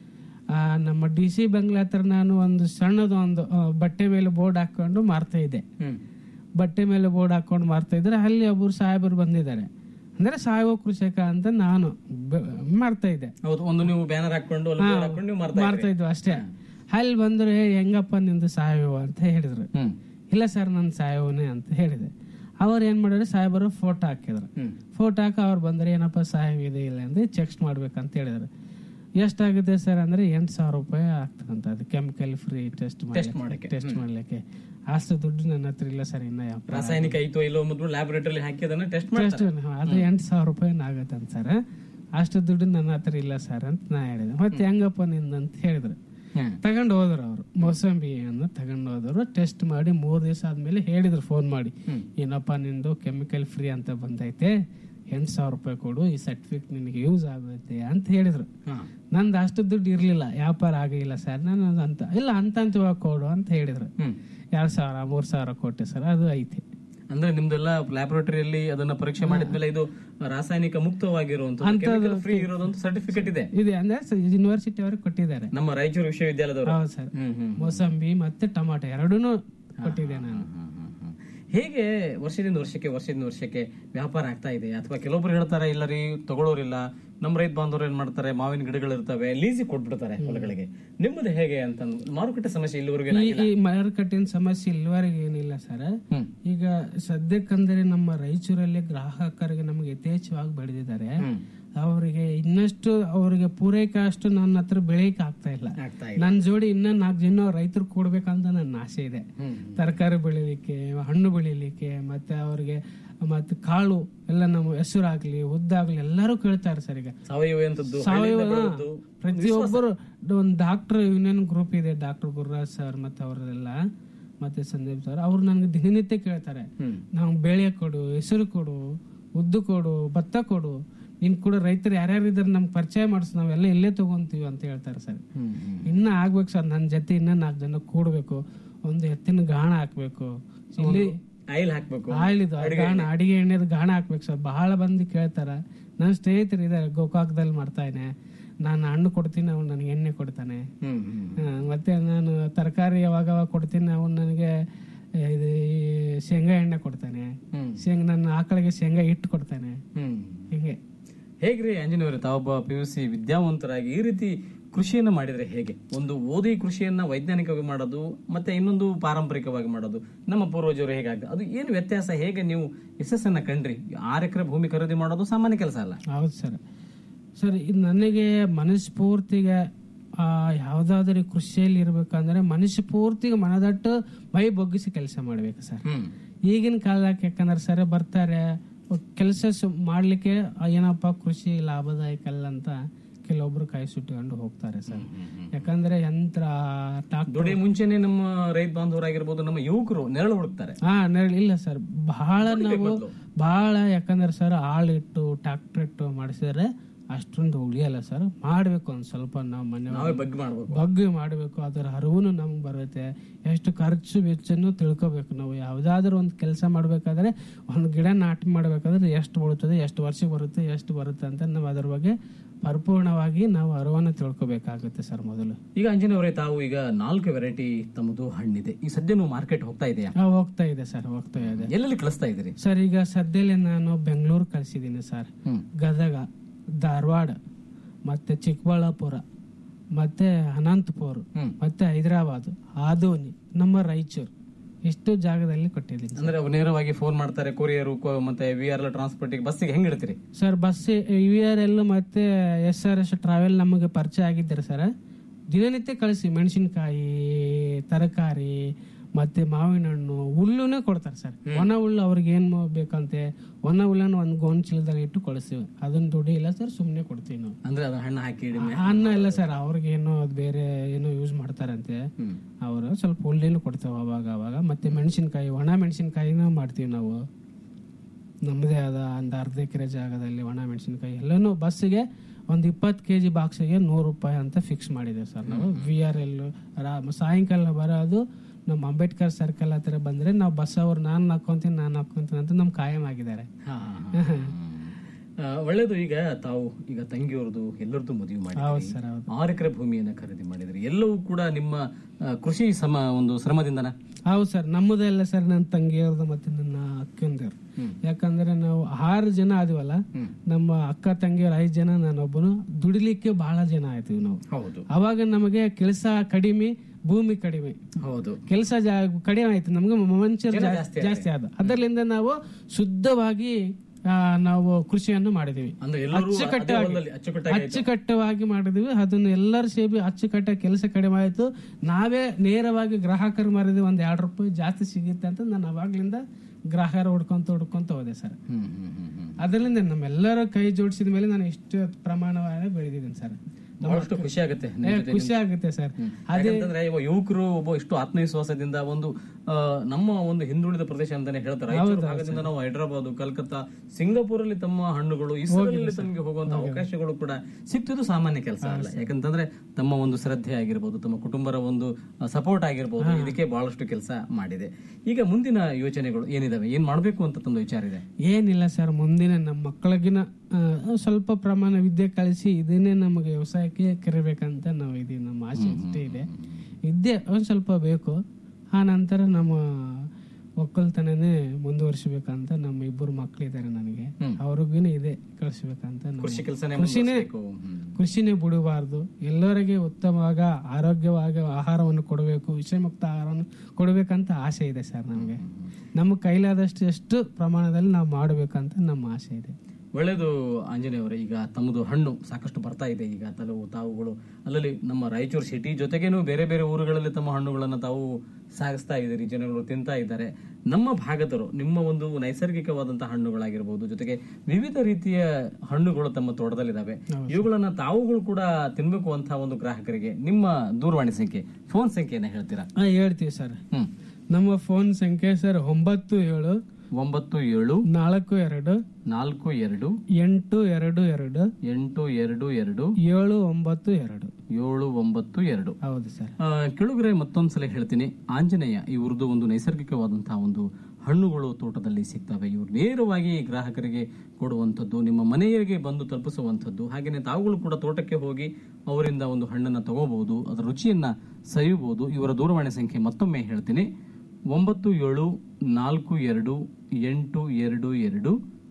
ಆ, ನಮ್ಮ ಡಿ ಸಿ ಬಂಗ್ಲೆ ಹತ್ರ ನಾನು ಒಂದು ಸಣ್ಣದು ಒಂದು ಆ, ಬಟ್ಟೆ ಮೇಲೆ ಬೋರ್ಡ್ ಹಾಕೊಂಡು ಮಾರ್ತಾ ಇದ್ದೆ ಹ್ಮ್ ಬಟ್ಟೆ ಮೇಲೆ ಬೋರ್ಡ್ ಹಾಕೊಂಡು ಮಾರ್ತಾ ಇದ್ರೆ ಅಲ್ಲಿ ಒಬ್ಬರು ಸಾಹೇಬರು ಬಂದಿದ್ದಾರೆ ಅಂದ್ರೆ ಸಾವಯವ ಕೃಷಿಕ ಅಂತ ನಾನು ಬ- ಮಾಡ್ತಾ ಇದ್ದೆ ಹೌದು ಒಂದು ನೀವು ಬ್ಯಾನರ್ ಹಾಕೊಂಡು ಅಲ್ಲಿ ಬೋರ್ಡ್ ಹಾಕೊಂಡು ನೀವು ಮಾರ್ತಾ ಮಾಡ್ತಾ ಇದ್ವಿ ಅಷ್ಟೇ ಅಲ್ಲಿ ಬಂದ್ರು "ಏ, ಹೆಂಗಪ್ಪ ನಿಂದು ಸಾವಯವ ಅಂತ ಹೇಳಿದ್ರು ಹ್ಮ್ ಇಲ್ಲ ಸರ್ ನನ್ನ ಸಾಯವನೇ ಅಂತ ಹೇಳಿದೆ ಅವ್ರು ಏನ್ ಮಾಡಿದ್ರು ಸಾಹೇಬರು ಫೋಟೋ ಹಾಕಿದ್ರು ಹ್ಮ್ ಫೋಟೋ ಹಾಕಿ ಅವ್ರು ಬಂದ್ರೆ ಏನಪ್ಪ ಸಾಹೇಬ್ ಇದೆ ಇಲ್ಲ ಅಂದ್ರೆ ಚೆಕ್ಸ್ ಮಾಡ್ಬೇಕಂತ ಹೇಳಿದ್ರು ಎಷ್ಟಾಗುತ್ತೆ ಸರ್ ಅಂದ್ರೆ ಎಂಟು ಸಾವಿರ ರೂಪಾಯಿ ಆಗ್ತದಂತ ಅದು ಕೆಮಿಕಲ್ ಫ್ರೀ ಟೆಸ್ಟ್ Test ಮಾಡಕ್ಕೆ. ಟೆಸ್ಟ್ ಮಾಡ್ಲಿಕ್ಕೆ ಅಷ್ಟು ದುಡ್ಡು ನನ್ನ ಹತ್ರ ಇಲ್ಲ ಸರ್ ಇನ್ನ ಯಾವ ರಾಸಾಯನಿಕ ಐತೋ ಇಲ್ಲೋ ಮೊದಲು ಲ್ಯಾಬೊರೇಟರಿ ಹಾಕಿ ಅದನ್ನ ಟೆಸ್ಟ್ ಟೆಸ್ಟ್ ಮಾಡ್ತಾರೆ ಅದು ಎಂಟು ಸಾವಿರ ರೂಪಾಯಿ ಆಗತ್ತಂತ ಸರ್ ಅಷ್ಟು ದುಡ್ಡು ನನ್ನ ಹತ್ರ ಇಲ್ಲ ಸರ್ ಅಂತ ನಾ ಹೇಳಿದೆ ಮತ್ತೆ ಹೆಂಗಪ್ಪ ನಿಂದು ಅಂತ ಹೇಳಿದ್ರು ಹ್ಮ್. ತಗೊಂಡು ಹೋದ್ರು ಅವರು ಮೋಸಂಬಿ ಅನ್ನು ತಗೊಂಡು ಹೋದ್ರು ಟೆಸ್ಟ್ ಮಾಡಿ ಮೂರ್ ದಿವಸ ಆದ್ಮೇಲೆ ಹೇಳಿದ್ರು ಫೋನ್ ಮಾಡಿ ಏನಪ್ಪ ನಿಂದು ಕೆಮಿಕಲ್ ಫ್ರೀ ಅಂತ ಬಂದೈತೆ ಎಂಟು ಸಾವಿರ ರೂಪಾಯಿ ಕೊಡು ಈ ಸರ್ಟಿಫಿಕೇಟ್ ನಿನಗೆ ಯೂಸ್ ಆಗುತ್ತೆ ಅಂತ ಹೇಳಿದ್ರು ಹಾ. ನಂದು ಅಷ್ಟು ದುಡ್ಡು ಇರ್ಲಿಲ್ಲ ವ್ಯಾಪಾರ ಆಗಿಲ್ಲ ಸರ್ ನಾನು ಅದು ಅಂತ ಇಲ್ಲ ಅಂತ ಅಂತ ಕೊಡು ಅಂತ ಹೇಳಿದ್ರು ಹ್ಮ್. ಎರಡ್ ಸಾವಿರ ಮೂರ್ ಸಾವಿರ ಕೊಟ್ಟೆ ಸರ್ ಅದು ಐತೆ ಅಂದ್ರೆ ನಿಮ್ದೆಲ್ಲ ಲ್ಯಾಬೊರೇಟರಿಯಲ್ಲಿ ಅದನ್ನ ಪರೀಕ್ಷೆ ಮಾಡಿದ್ಮೇಲೆ ಇದು ರಾಸಾಯನಿಕ ಮುಕ್ತವಾಗಿರುವಂತಹ ಫ್ರೀ ಇರೋದಂತ ಸರ್ಟಿಫಿಕೇಟ್ ಇದೆ ಇದೆ ಅಂದ್ರೆ ಯೂನಿವರ್ಸಿಟಿ ಅವ್ರಿಗೆ ಕೊಟ್ಟಿದ್ದಾರೆ ನಮ್ಮ ರಾಯಚೂರು ವಿಶ್ವವಿದ್ಯಾಲಯದವರು ಹೌದು ಸರ್ ಹ್ಮ್ ಹ್ಮ್ ಮೋಸಂಬಿ ಮತ್ತೆ ಟೊಮಾಟೊ ಎರಡೂ ಕೊಟ್ಟಿದ್ದೆ ನಾನು ಹೇಗೆ ವರ್ಷದಿಂದ ವರ್ಷಕ್ಕೆ ವರ್ಷದಿಂದ ವರ್ಷಕ್ಕೆ ವ್ಯಾಪಾರ ಆಗ್ತಾ ಇದೆ ಅಥವಾ ಕೆಲವೊಬ್ರು ಹೇಳ್ತಾರೆ ಇಲ್ಲ ರೀ ತಗೊಳ್ಳೋರಿಲ್ಲ ನಮ್ಮ ರೈತ ಬಾಂಧವರು ಏನ್ ಮಾಡ್ತಾರೆ ಮಾವಿನ ಗಿಡಗಳು ಇರ್ತವೆ ಲೀಸಿ ಕೊಟ್ಬಿಡ್ತಾರೆ ಹೊಲಗಳಿಗೆ ನಿಮ್ಮದು ಹೇಗೆ ಅಂತ ಮಾರುಕಟ್ಟೆ ಸಮಸ್ಯೆ ಇಲ್ಲಿವರೆಗೆ ಈ ಈ ಮಾರುಕಟ್ಟಿನ ಸಮಸ್ಯೆ ಇಲ್ಲಿವರೆಗೆ ಏನಿಲ್ಲ ಸರ್ ಹ್ಮ್. ಈಗ ಸದ್ಯಕ್ಕಂದ್ರೆ ನಮ್ಮ ರಾಯಚೂರಲ್ಲಿ ಗ್ರಾಹಕರಿಗೆ ನಮಗೆ ಯಥೇಚ್ಛವಾಗಿ ಬೆಳೆದಿದ್ದಾರೆ ಅವರಿಗೆ ಇನ್ನಷ್ಟು ಅವರಿಗೆ ಪೂರೈಕೆ ಅಷ್ಟು ನನ್ನ ಹತ್ರ ಬೆಳೆಯಕ್ಕೆ ಆಗ್ತಾ ಇಲ್ಲ ಆಗ್ತಾ ನನ್ನ ಜೋಡಿ ಇನ್ನ ನಾಲ್ಕು ಜನ ರೈತರು ಕೊಡ್ಬೇಕಂತ ನನ್ನ ಆಸೆ ಇದೆ ತರಕಾರಿ ಬೆಳಿಲಿಕ್ಕೆ ಹಣ್ಣು ಬೆಳಿಲಿಕ್ಕೆ ಮತ್ತೆ ಅವ್ರಿಗೆ ಮತ್ತೆ ಕಾಳು ಎಲ್ಲ ನಮ್ಮ ಹೆಸರಾಗ್ಲಿ ಉದ್ದಾಗ್ಲಿ ಎಲ್ಲರೂ ಕೇಳ್ತಾರೆ ಸರ್ ಈಗ ಸಾವಯವ ಎಂತದ್ದು ಸಾವಯವ ಹಳ್ಳಿಯಿಂದ ಬರೋದು. ಪ್ರತಿಯೊಬ್ಬರು ಒಂದು ಡಾಕ್ಟರ್ ಯೂನಿಯನ್ ಗ್ರೂಪ್ ಇದೆ ಡಾಕ್ಟರ್ ಗುರುರಾಜ್ ಸರ್ ಮತ್ತೆ ಅವರೆಲ್ಲ ಮತ್ತೆ ಸಂದೀಪ್ ಸರ್ ಅವ್ರು ನನಗೆ ದಿನನಿತ್ಯ ಕೇಳ್ತಾರೆ ನಾವು ಬೇಳೆ ಕೊಡು ಹೆಸರು ಕೊಡು ಉದ್ದು ಕೊಡು ಭತ್ತ ಕೊಡು ನಿನ್ ಕೂಡ ರೈತರು ಯಾರ್ಯಾರು ಇದಾರೆ ನಮ್ಗೆ ಪರಿಚಯ ಮಾಡಿಸ್ ನಾವೆಲ್ಲ ಇಲ್ಲೇ ತಗೊಂತೀವಿ ಅಂತ ಹೇಳ್ತಾರೆ ಸರ್ ಇನ್ನ ಆಗ್ಬೇಕು ಸರ್ ನನ್ನ ಜೊತೆ ಇನ್ನ ನಾಲ್ಕು ಜನ ಕೂಡ್ಬೇಕು ಒಂದು ಎತ್ತಿನ ಗಾಣ ಹಾಕ್ಬೇಕು ಇಲ್ಲಿ ಆಯಿಲ್ ಹಾಕ್ಬೇಕು ಆಯ್ಲಿದು ಗಾಣ ಅಡಿಗೆ ಎಣ್ಣೆದು ಗಾಣ ಹಾಕ್ಬೇಕು ಸರ್ ಬಹಳ ಮಂದಿ ಕೇಳ್ತಾರ ನನ್ನ ಸ್ನೇಹಿತರು ಇದಾರೆ ಗೋಕಾಕದಲ್ಲಿ ಮಾಡ್ತಾನೆ ನಾನು ಹಣ್ಣು ಕೊಡ್ತೀನಿ ಅವ್ನು ನನಗೆ ಎಣ್ಣೆ ಕೊಡ್ತಾನೆ ಹ್ಮ್ ಹ್ಮ್ ಆ, ಮತ್ತೆ ನಾನು ತರಕಾರಿ ಯಾವಾಗ ಯಾವಾಗ ಕೊಡ್ತೀನಿ ಅವನು ನನಗೆ ಇದು ಈ ಶೇಂಗಾ ಎಣ್ಣೆ ಕೊಡ್ತಾನೆ ಹ್ಮ್. ಶೇಂಗಾ ನನ್ನ ಆಕಳಿಗೆ ಶೇಂಗಾ ಹಿಟ್ಟು ಕೊಡ್ತಾನೆ ಹ್ಮ್ ಹಿಂಗೆ ಹೇಗ್ರಿ ಆಂಜನೇಯವ್ರೆ ತಾವೊಬ್ಬ ಪಿ ಯು ಸಿ ವಿದ್ಯಾವಂತರಾಗಿ ಈ ರೀತಿ ಕೃಷಿಯನ್ನ ಮಾಡಿದ್ರೆ ಹೇಗೆ ಒಂದು ಓದಿ ಕೃಷಿಯನ್ನ ವೈಜ್ಞಾನಿಕವಾಗಿ ಮಾಡೋದು ಮತ್ತೆ ಇನ್ನೊಂದು ಪಾರಂಪರಿಕವಾಗಿ ಮಾಡೋದು ನಮ್ಮ ಪೂರ್ವಜರು ಹೇಗಾಗ್ತದೆ ಅದು ಏನು ವ್ಯತ್ಯಾಸ ಹೇಗೆ ನೀವು ಯಶಸ್ಸನ್ನ ಕಂಡ್ರಿ ಆರು ಎಕರೆ ಭೂಮಿ ಖರೀದಿ ಮಾಡೋದು ಸಾಮಾನ್ಯ ಕೆಲಸ ಅಲ್ಲ ಹೌದು ಸರ್ ಸರ್ ಇದು ನನಗೆ ಮನಸ್ಫೂರ್ತಿಗೆ ಆ, ಯಾವ್ದಾದ್ರು ಕೃಷಿಯಲ್ಲಿ ಇರ್ಬೇಕಂದ್ರೆ ಮನಸ್ಫೂರ್ತಿಗೆ ಮನದಟ್ಟು ಮೈ ಬೊಗ್ಗಿಸಿ ಕೆಲಸ ಮಾಡ್ಬೇಕು ಸರ್ ಹ್ಮ್ ಈಗಿನ ಕಾಲಕ್ಕೆ ಯಾಕಂದ್ರೆ ಸರ್ ಬರ್ತಾರೆ ಕೆಲಸ ಮಾಡ್ಲಿಕ್ಕೆ ಆ, ಏನಪ್ಪ ಕೃಷಿ ಲಾಭದಾಯಕ ಅಲ್ಲ ಅಂತ ಕೆಲವೊಬ್ರು ಕೈ ಸುಟ್ಕೊಂಡು ಹೋಗ್ತಾರೆ ಸರ್ ಯಾಕಂದ್ರೆ ಯಂತ್ರ ಟ್ರಾಕ್ಟರ್ ದುಡಿ ಮುಂಚೆನೆ ನಮ್ಮ ರೈತ ಬಾಂಧವರಾಗಿರ್ಬೋದು ನಮ್ಮ ಯುವಕರು ನೆರಳು ಹುಡುಕ್ತಾರೆ ಹಾ ನೆರಳು ಇಲ್ಲ ಸರ್ ಬಹಳ ನಾವು ಬಹಳ ಯಾಕಂದ್ರೆ ಸರ್ ಆಳಿಟ್ಟು ಟ್ರಾಕ್ಟರ್ ಇಟ್ಟು ಮಾಡಿಸಿದ್ರೆ ಅಷ್ಟೊಂದು ಉಳಿಯಲ್ಲ ಸರ್ ಮಾಡ್ಬೇಕು ಒಂದ್ ಸ್ವಲ್ಪ ನಾವು ಮನೆ ನಾವೇ ಬಗ್ಗೆ ಮಾಡ್ಬೇಕು ಬಗ್ಗೆ ಮಾಡಬೇಕು ಅದರ ಅರಿವು ನಮ್ಗೆ ಬರುತ್ತೆ ಎಷ್ಟು ಖರ್ಚು ವೆಚ್ಚನೂ ತಿಳ್ಕೊಬೇಕು ನಾವು ಯಾವ್ದಾದ್ರು ಒಂದು ಕೆಲಸ ಮಾಡ್ಬೇಕಾದ್ರೆ ಒಂದು ಗಿಡ ನಾಟಿ ಮಾಡ್ಬೇಕಾದ್ರೆ ಎಷ್ಟು ಬೀಳ್ತದೆ ಎಷ್ಟು ವರ್ಷ ಬರುತ್ತೆ ಎಷ್ಟು ಬರುತ್ತೆ ಅಂತ ನಾವು ಅದ್ರ ಬಗ್ಗೆ ಪರಿಪೂರ್ಣವಾಗಿ ನಾವು ಅರಿವನ್ನು ತಿಳ್ಕೊಬೇಕಾಗುತ್ತೆ ಸರ್ ಮೊದಲು ಈಗ ಅಂಜನೇಯವರೇ ತಾವು ಈಗ ನಾಲ್ಕು ವೆರೈಟಿ ತಮ್ಮದು ಹಣ್ಣಿದೆ ಈ ಸದ್ಯ ನೀವು ಮಾರ್ಕೆಟ್ ಹೋಗ್ತಾ ಇದೆಯಾ ಆ, ಹೋಗ್ತಾ ಇದೆ ಸರ್ ಹೋಗ್ತಾ ಇದೆ ಎಲ್ಲೆಲ್ಲಿ ಕಳಿಸ್ತಾ ಇದ್ದೀರಿ ಸರ್ ಈಗ ಸದ್ಯದಲ್ಲಿ ನಾನು ಬೆಂಗಳೂರು ಕಳಿಸಿದ್ದೀನಿ ಸರ್ ಹ್ಮ್. ಗದಗ ಧಾರವಾಡ ಮತ್ತೆ ಚಿಕ್ಕಬಳ್ಳಾಪುರ ಮತ್ತೆ ಅನಂತಪುರ ಹ್ಮ್. ಮತ್ತೆ ಹೈದರಾಬಾದ್ ಆದೋನಿ ನಮ್ಮ ರಾಯಚೂರು ಇಷ್ಟು ಜಾಗದಲ್ಲಿ ಕೊಟ್ಟಿದ್ದೀನಿ ಅಂದ್ರೆ ಅವ್ರು ನೇರವಾಗಿ ಫೋನ್ ಮಾಡ್ತಾರೆ ಕೊರಿಯರ್ ಮತ್ತೆ ವಿ ಆರ್ ಟ್ರಾನ್ಸ್ಪೋರ್ಟ್ ಬಸ್ಸಿಗೆ ಹೆಂಗ್ ಇಡ್ತೀರಿ sir bus U R L ಮತ್ತೆ ಎಸ್ ಆರ್ ಎಸ್ ಟ್ರಾವೆಲ್ ನಮಗೆ ಪರಿಚಯ ಆಗಿದ್ದಾರೆ ಸರ್ ದಿನನಿತ್ಯ ಕಳಿಸಿ ಮೆಣಸಿನಕಾಯಿ ತರಕಾರಿ ಮತ್ತೆ ಮಾವಿನ ಹಣ್ಣು ಹುಲ್ಲುನೇ ಕೊಡ್ತಾರೆ ಸರ್ ಒಣ ಹುಲ್ಲು ಅವ್ರಿಗೆ ಏನ್ ಮಾ- ಬೇಕಂತೆ ಒಣ ಹುಲ್ಲನ್ನು ಒಂದು ಗೋನ್ ಚೀಲದಲ್ಲಿ ಇಟ್ಟು ಕಳಿಸ್ತೀವಿ ಅದನ್ನ ದುಡ್ಡು ಇಲ್ಲ ಸರ್ ಸುಮ್ಮನೆ ಕೊಡ್ತೀವಿ ನಾವು ಅಂದ್ರೆ ಅದ್ರ ಹಣ್ಣು ಹಾಕಿ ಇಡಿ ಅನ್ನ ಇಲ್ಲ ಸರ್ ಅವ್ರಿಗೆ ಏನೋ ಅದು ಬೇರೆ ಏನೋ ಯೂಸ್ ಮಾಡ್ತಾರಂತೆ ಅವರು ಸ್ವಲ್ಪ ಹುಲ್ಲೇನು ಕೊಡ್ತೇವೆ ಅವಾಗ ಅವಾಗ ಮತ್ತೆ ಮೆಣಸಿನಕಾಯಿ ಒಣ ಮೆಣಸಿನಕಾಯಿನ ಮಾಡ್ತೀವಿ ನಾವು ನಮ್ಮದೇ ಆದ ಒಂದು ಅರ್ಧ ಎಕರೆ ಜಾಗದಲ್ಲಿ ಒಣ ಮೆಣಸಿನಕಾಯಿ ಎಲ್ಲನೂ ಬಸ್ಸಿಗೆ ಒಂದು ಇಪ್ಪತ್ತು ಕೆ ಜಿ ಬಾಕ್ಸಿಗೆ ನೂರು ರೂಪಾಯಿ ಅಂತ ಫಿಕ್ಸ್ ಮಾಡಿದೆ ಸರ್ ನಾವು ವಿ ಆರ್ ಎಲ್ ಸಾಯಂಕಾಲ ಬರೋದು ನಮ್ಮ ಅಂಬೇಡ್ಕರ್ ಸರ್ಕಲ್ ಹತ್ರ ಬಂದ್ರೆ ನಾವು ಬಸ್ ಅವ್ರು ನಾನು ಹಾಕೊಂತೀನಿ ನಾನು ಹಾಕೊಂತೀನಿ ಅಂತ ನಮ್ ಕಾಯಂ ಆಗಿದ್ದಾರೆ ಆ, ಒಳ್ಳೇದು ಈಗ ತಾವು ಈಗ ತಂಗಿಯವ್ರದ್ದು ಎಲ್ಲರದ್ದು ಮದುವೆ ಹೌದು ಮಾಡಿ ಸರ್ ಹೌದು ಆರು ಎಕರೆ ಭೂಮಿಯನ್ನ ಖರೀದಿ ಮಾಡಿದ್ರಿ ಎಲ್ಲವೂ ಕೂಡ ನಿಮ್ಮ ಆ, ಕೃಷಿ ಸಮ ಒಂದು ಶ್ರಮದಿಂದನ ಹೌದು ಸರ್ ನಮ್ಮದೆಲ್ಲ ಸರ್ ನನ್ನ ತಂಗಿಯವ್ರದ್ದು ಮತ್ತೆ ನನ್ನ ಅಕ್ಕಂದಿರು ಯಾಕಂದ್ರೆ ನಾವು ಆರು ಜನ ಆದಿವಲ್ಲ ನಮ್ಮ ಅಕ್ಕ ತಂಗಿಯವ್ರು ಐದು ಜನ ನಾನೊಬ್ಬನು ದುಡಿಲಿಕ್ಕೆ ಬಹಳ ಜನ ಆಯ್ತೀವಿ ನಾವು ಹೌದು ಅವಾಗ ನಮಗೆ ಕೆಲಸ ಕಡಿಮೆ ಭೂಮಿ ಕಡಿಮೆ ಹೌದು ಕೆಲಸ ಕಡಿಮೆ ಆಯ್ತು ನಮ್ಗೆ ಮನುಷ್ಯರು ಜಾಸ್ತಿ ಆದ ಅದರಿಂದ ನಾವು ಶುದ್ಧವಾಗಿ ಆ, ನಾವು ಕೃಷಿಯನ್ನು ಮಾಡಿದೀವಿ ಅಂದ್ರೆ ಎಲ್ಲರೂ ಅದೇ ಅಚ್ಚುಕಟ್ಟಾಗಿ ಹೊಲದಲ್ಲಿ ಅಚ್ಚುಕಟ್ಟಾಗಿ ಆಯ್ತು. ಅಚ್ಚುಕಟ್ಟವಾಗಿ ಮಾಡಿದೀವಿ ಅದನ್ನು ಎಲ್ಲರೂ ಸೇರಿ ಅಚ್ಚುಕಟ್ಟ ಕೆಲಸ ಕಡಿಮೆ ಆಯ್ತು ನಾವೇ ನೇರವಾಗಿ ಗ್ರಾಹಕರು ಮಾರಿದ್ವಿ ಒಂದ್ ಎರಡು ರೂಪಾಯಿ ಜಾಸ್ತಿ ಸಿಗುತ್ತೆ ಅಂತ ನಾನು ಅವಾಗ್ಲಿಂದ ಗ್ರಾಹಕರು ಹುಡ್ಕೊಂತ ಹುಡ್ಕೊಂತ ಹೋದೆ ಸರ್ ಹ್ಮ್ ಹ್ಮ್ ಹ್ಮ್ ಹ್ಮ್ ಅದರಿಂದ ನಮ್ಮೆಲ್ಲರ ಕೈ ಜೋಡಿಸಿದ ಮೇಲೆ ನಾನು ಇಷ್ಟು ಪ್ರಮಾಣವಾಗಿ ಬೆಳೆದಿದ್ದೀನಿ ಸರ್ ಬಹಳಷ್ಟು ಖುಷಿ ಆಗುತ್ತೆ ನಿಮ್ ಏ, ಜೊತೆ ಖುಷಿ ಆಗುತ್ತೆ ಸರ್ ಅದೇ ಯಾಕಂತಂದ್ರೆ ಇವಾಗ ಯುವಕರು ಒಬ್ಬ ಇಷ್ಟು ಆತ್ಮವಿಶ್ವಾಸದಿಂದ ಒಂದು ಆ, ನಮ್ಮ ಒಂದು ಹಿಂದುಳಿದ ಪ್ರದೇಶ ಅಂತಾನೆ ಹೇಳ್ತಾರೆ ರಾಯಚೂರು ಭಾಗದಿಂದ ನಾವು ಹೈದರಾಬಾದ್ ಕಲ್ಕತ್ತಾ ಸಿಂಗಾಪುರ್ ಅಲ್ಲಿ ತಮ್ಮ ಹಣ್ಣುಗಳು ಇಸ್ರೇಲ್ ತಮಗೆ ಹೋಗುವಂತ ಅವಕಾಶಗಳು ಕೂಡ ಸಿಕ್ತಿದ್ದು ಸಾಮಾನ್ಯ ಕೆಲಸ ಅಲ್ಲ ಯಾಕಂತಂದ್ರೆ ತಮ್ಮ ಒಂದು ಶ್ರದ್ಧೆ ಆಗಿರ್ಬೋದು ತಮ್ಮ ಕುಟುಂಬರ ಒಂದು ಸಪೋರ್ಟ್ ಆಗಿರ್ಬೋದು ಇದಕ್ಕೆ ಬಹಳಷ್ಟು ಕೆಲಸ ಮಾಡಿದೆ ಈಗ ಮುಂದಿನ ಯೋಚನೆಗಳು ಏನಿದಾವೆ ಏನ್ ಮಾಡ್ಬೇಕು ಅಂತ ತಂದು ವಿಚಾರ ಇದೆ ಏನಿಲ್ಲ ಸರ್ ಮುಂದಿನ ನಮ್ಮ ಮಕ್ಕಳಿಗಿನ ಆ, ಸ್ವಲ್ಪ ಪ್ರಮಾಣ ವಿದ್ಯೆ ಕಲಿಸಿ ಇದನ್ನೇ ನಮಗೆ ವ್ಯವಸಾಯಕ್ಕೆ ಕರಿಬೇಕಂತ ನಾವು ಇದೀವಿ ನಮ್ಮ ಆಸೆ ಅಷ್ಟೇ ಇದೆ ವಿದ್ಯೆ ಒಂದ್ ಸ್ವಲ್ಪ ಬೇಕು ಆ ನಂತರ ನಮ್ಮ ಒಕ್ಕಲ್ತನನೇ ಮುಂದುವರಿಸಬೇಕಂತ ನಮ್ಮ ಇಬ್ಬರು ಮಕ್ಕಳಿದ್ದಾರೆ ನನಗೆ ಅವ್ರಿಗೂ ಇದೆ ಕಳಿಸ್ಬೇಕಂತ ನಮ್ಮ- ಕೃಷಿ ಕೆಲಸನೇ ಕೃಷಿನೇ ಕೃಷಿನೇ ಬಿಡಬಾರ್ದು ಎಲ್ಲರಿಗೆ ಉತ್ತಮವಾಗ ಆರೋಗ್ಯವಾಗಿ ಆಹಾರವನ್ನು ಕೊಡಬೇಕು ವಿಷಮುಕ್ತ ಆಹಾರವನ್ನು ಕೊಡಬೇಕಂತ ಆಸೆ ಇದೆ ಸರ್ ನಮಗೆ ನಮ್ಮ ಕೈಲಾದಷ್ಟು ಎಷ್ಟು ಪ್ರಮಾಣದಲ್ಲಿ ನಾವು ಮಾಡಬೇಕಂತ ನಮ್ಮ ಆಸೆ ಇದೆ ಒಳ್ಳೆಯದು ಆಂಜನೇಯವರೇ ಈಗ ತಮ್ಮದು ಹಣ್ಣು ಸಾಕಷ್ಟು ಬರ್ತಾ ಇದೆ ಈಗ ತಲವು ತಾವುಗಳು ಅಲ್ಲಲ್ಲಿ ನಮ್ಮ ರಾಯಚೂರು ಸಿಟಿ ಜೊತೆಗೇನು ಬೇರೆ ಬೇರೆ ಊರುಗಳಲ್ಲಿ ತಮ್ಮ ಹಣ್ಣುಗಳನ್ನು ತಾವು ಸಾಗಿಸ್ತಾ ಇದ್ದೀರಿ ಜನಗಳು ತಿಂತಾ ಇದ್ದಾರೆ ನಮ್ಮ ಭಾಗದರು ನಿಮ್ಮ ಒಂದು ನೈಸರ್ಗಿಕವಾದಂತಹ ಹಣ್ಣುಗಳಾಗಿರ್ಬೋದು ಜೊತೆಗೆ ವಿವಿಧ ರೀತಿಯ ಹಣ್ಣುಗಳು ತಮ್ಮ ತೋಟದಲ್ಲಿದ್ದಾವೆ ಇವುಗಳನ್ನ ತಾವುಗಳು ಕೂಡ ತಿನ್ಬೇಕು ಅಂತ ಒಂದು ಗ್ರಾಹಕರಿಗೆ ನಿಮ್ಮ ದೂರವಾಣಿ ಸಂಖ್ಯೆ ಫೋನ್ ಸಂಖ್ಯೆಯನ್ನ ಹೇಳ್ತೀರಾ ಹಾ ಹೇಳ್ತೀವಿ ಸರ್ ಹ್ಮ್ ನಮ್ಮ ಫೋನ್ ಸಂಖ್ಯೆ ಸರ್ ಒಂಬತ್ತು ಏಳು ಒಂಬತ್ತು ಏಳು ನಾಲ್ಕು ಎರಡು ನಾಲ್ಕು ಎರಡು ಎಂಟು ಎರಡು ಎರಡು ಎಂಟು ಎರಡು ಎರಡು ಏಳು ಒಂಬತ್ತು ಎರಡು ಏಳು ಒಂಬತ್ತು ಎರಡು ಹೌದು ಸರ್ ಆ, ಕೆಳಗರೆ ಮತ್ತೊಂದ್ಸಲ ಹೇಳ್ತೀನಿ ಆಂಜನೇಯ ಇವ್ರದ್ದು ಒಂದು ನೈಸರ್ಗಿಕವಾದಂತಹ ಒಂದು ಹಣ್ಣುಗಳು ತೋಟದಲ್ಲಿ ಸಿಗ್ತವೆ ಇವ್ರು ನೇರವಾಗಿ ಗ್ರಾಹಕರಿಗೆ ಕೊಡುವಂಥದ್ದು ನಿಮ್ಮ ಮನೆಯವರಿಗೆ ಬಂದು ತಲುಪಿಸುವಂಥದ್ದು ಹಾಗೆಯೇ ತಾವುಗಳು ಕೂಡ ತೋಟಕ್ಕೆ ಹೋಗಿ ಅವರಿಂದ ಒಂದು ಹಣ್ಣನ್ನು ತಗೋಬಹುದು ಅದರ ರುಚಿಯನ್ನ ಸವಿಬಹುದು ಇವರ ದೂರವಾಣಿ ಸಂಖ್ಯೆ ಮತ್ತೊಮ್ಮೆ ಹೇಳ್ತೀನಿ ಒಂಬತ್ತು ಏಳು ನಾಲ್ಕು ಎರಡು ಎಂಟು ಎರಡು ಎರಡು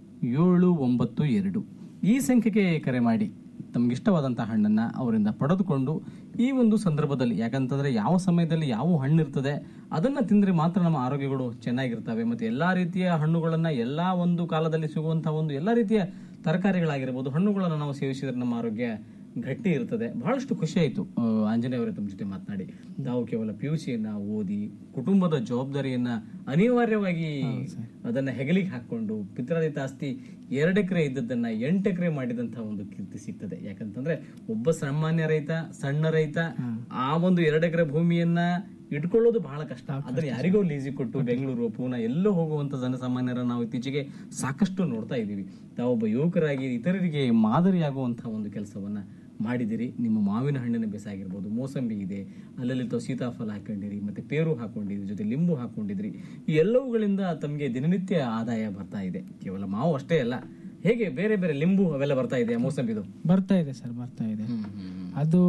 ಏಳು ಒಂಬತ್ತು ಎರಡು ಈ ಸಂಖ್ಯೆಗೆ ಕರೆ ಮಾಡಿ ತಮಗಿಷ್ಟವಾದಂತಹ ಹಣ್ಣನ್ನ ಅವರಿಂದ ಪಡೆದುಕೊಂಡು ಈ ಒಂದು ಸಂದರ್ಭದಲ್ಲಿ ಯಾಕಂತಂದ್ರೆ ಯಾವ ಸಮಯದಲ್ಲಿ ಯಾವ ಹಣ್ಣು ಇರ್ತದೆ ಅದನ್ನ ತಿಂದ್ರೆ ಮಾತ್ರ ನಮ್ಮ ಆರೋಗ್ಯಗಳು ಚೆನ್ನಾಗಿರ್ತವೆ ಮತ್ತೆ ಎಲ್ಲಾ ರೀತಿಯ ಹಣ್ಣುಗಳನ್ನ ಎಲ್ಲಾ ಒಂದು ಕಾಲದಲ್ಲಿ ಸಿಗುವಂತಹ ಒಂದು ಎಲ್ಲಾ ರೀತಿಯ ತರಕಾರಿಗಳಾಗಿರ್ಬೋದು ಹಣ್ಣುಗಳನ್ನ ನಾವು ಸೇವಿಸಿದ್ರೆ ನಮ್ಮ ಆರೋಗ್ಯ ಗಟ್ಟಿ ಇರ್ತದೆ ಬಹಳಷ್ಟು ಖುಷಿ ಆಯ್ತು ಆ, ಆಂಜನೇಯ ಅವರೇ ತಮ್ಮ ಜೊತೆ ಮಾತನಾಡಿ ನಾವು ಕೇವಲ ಪಿ ಯು ಸಿಯನ್ನ ಓದಿ ಕುಟುಂಬದ ಜವಾಬ್ದಾರಿಯನ್ನ ಅನಿವಾರ್ಯವಾಗಿ ಅದನ್ನ ಹೆಗಲಿಗೆ ಹಾಕೊಂಡು ಪಿತ್ರಾದಿತ ಆಸ್ತಿ ಎರಡು ಎಕರೆ ಇದ್ದದನ್ನ ಎಂಟು ಎಕರೆ ಮಾಡಿದಂತಹ ಒಂದು ಕೀರ್ತಿ ಸಿಗ್ತದೆ ಯಾಕಂತಂದ್ರೆ ಒಬ್ಬ ಸಾಮಾನ್ಯ ರೈತ ಸಣ್ಣ ರೈತ ಆ ಒಂದು ಎರಡು ಎಕರೆ ಭೂಮಿಯನ್ನ ಇಟ್ಕೊಳ್ಳೋದು ಬಹಳ ಕಷ್ಟ ಅದನ್ನ ಯಾರಿಗೋ ಲೀಸಿ ಕೊಟ್ಟು ಬೆಂಗಳೂರು ಪೂನಾ ಎಲ್ಲೋ ಹೋಗುವಂತ ಜನಸಾಮಾನ್ಯರ ನಾವು ಇತ್ತೀಚೆಗೆ ಸಾಕಷ್ಟು ನೋಡ್ತಾ ಇದ್ದೀವಿ ತಾವೊಬ್ಬ ಯುವಕರಾಗಿ ಇತರರಿಗೆ ಮಾದರಿಯಾಗುವಂತಹ ಒಂದು ಕೆಲಸವನ್ನ ಮಾಡಿದಿರಿ ನಿಮ್ಮ ಮಾವಿನ ಹಣ್ಣಿನ ಬೇಸಾಗಿರ್ಬೋದು ಮೋಸಂಬಿ ಇದೆ ಅಲ್ಲಲ್ಲಿ ತಾವು ಸೀತಾಫಲ ಹಾಕೊಂಡಿರಿ ಮತ್ತೆ ಪೇರು ಹಾಕೊಂಡಿದ್ರಿ ಜೊತೆ ಲಿಂಬು ಹಾಕೊಂಡಿದ್ರಿ ಈ ಎಲ್ಲವುಗಳಿಂದ ತಮಗೆ ದಿನನಿತ್ಯ ಆದಾಯ ಬರ್ತಾ ಇದೆ ಕೇವಲ ಮಾವು ಅಷ್ಟೇ ಅಲ್ಲ ಹೇಗೆ ಬೇರೆ ಬೇರೆ ಲಿಂಬು ಅವೆಲ್ಲ ಬರ್ತಾ ಇದೆ ಮೋಸಂಬಿದು ಬರ್ತಾ ಇದೆ ಸರ್ ಬರ್ತಾ ಇದೆ ಅದು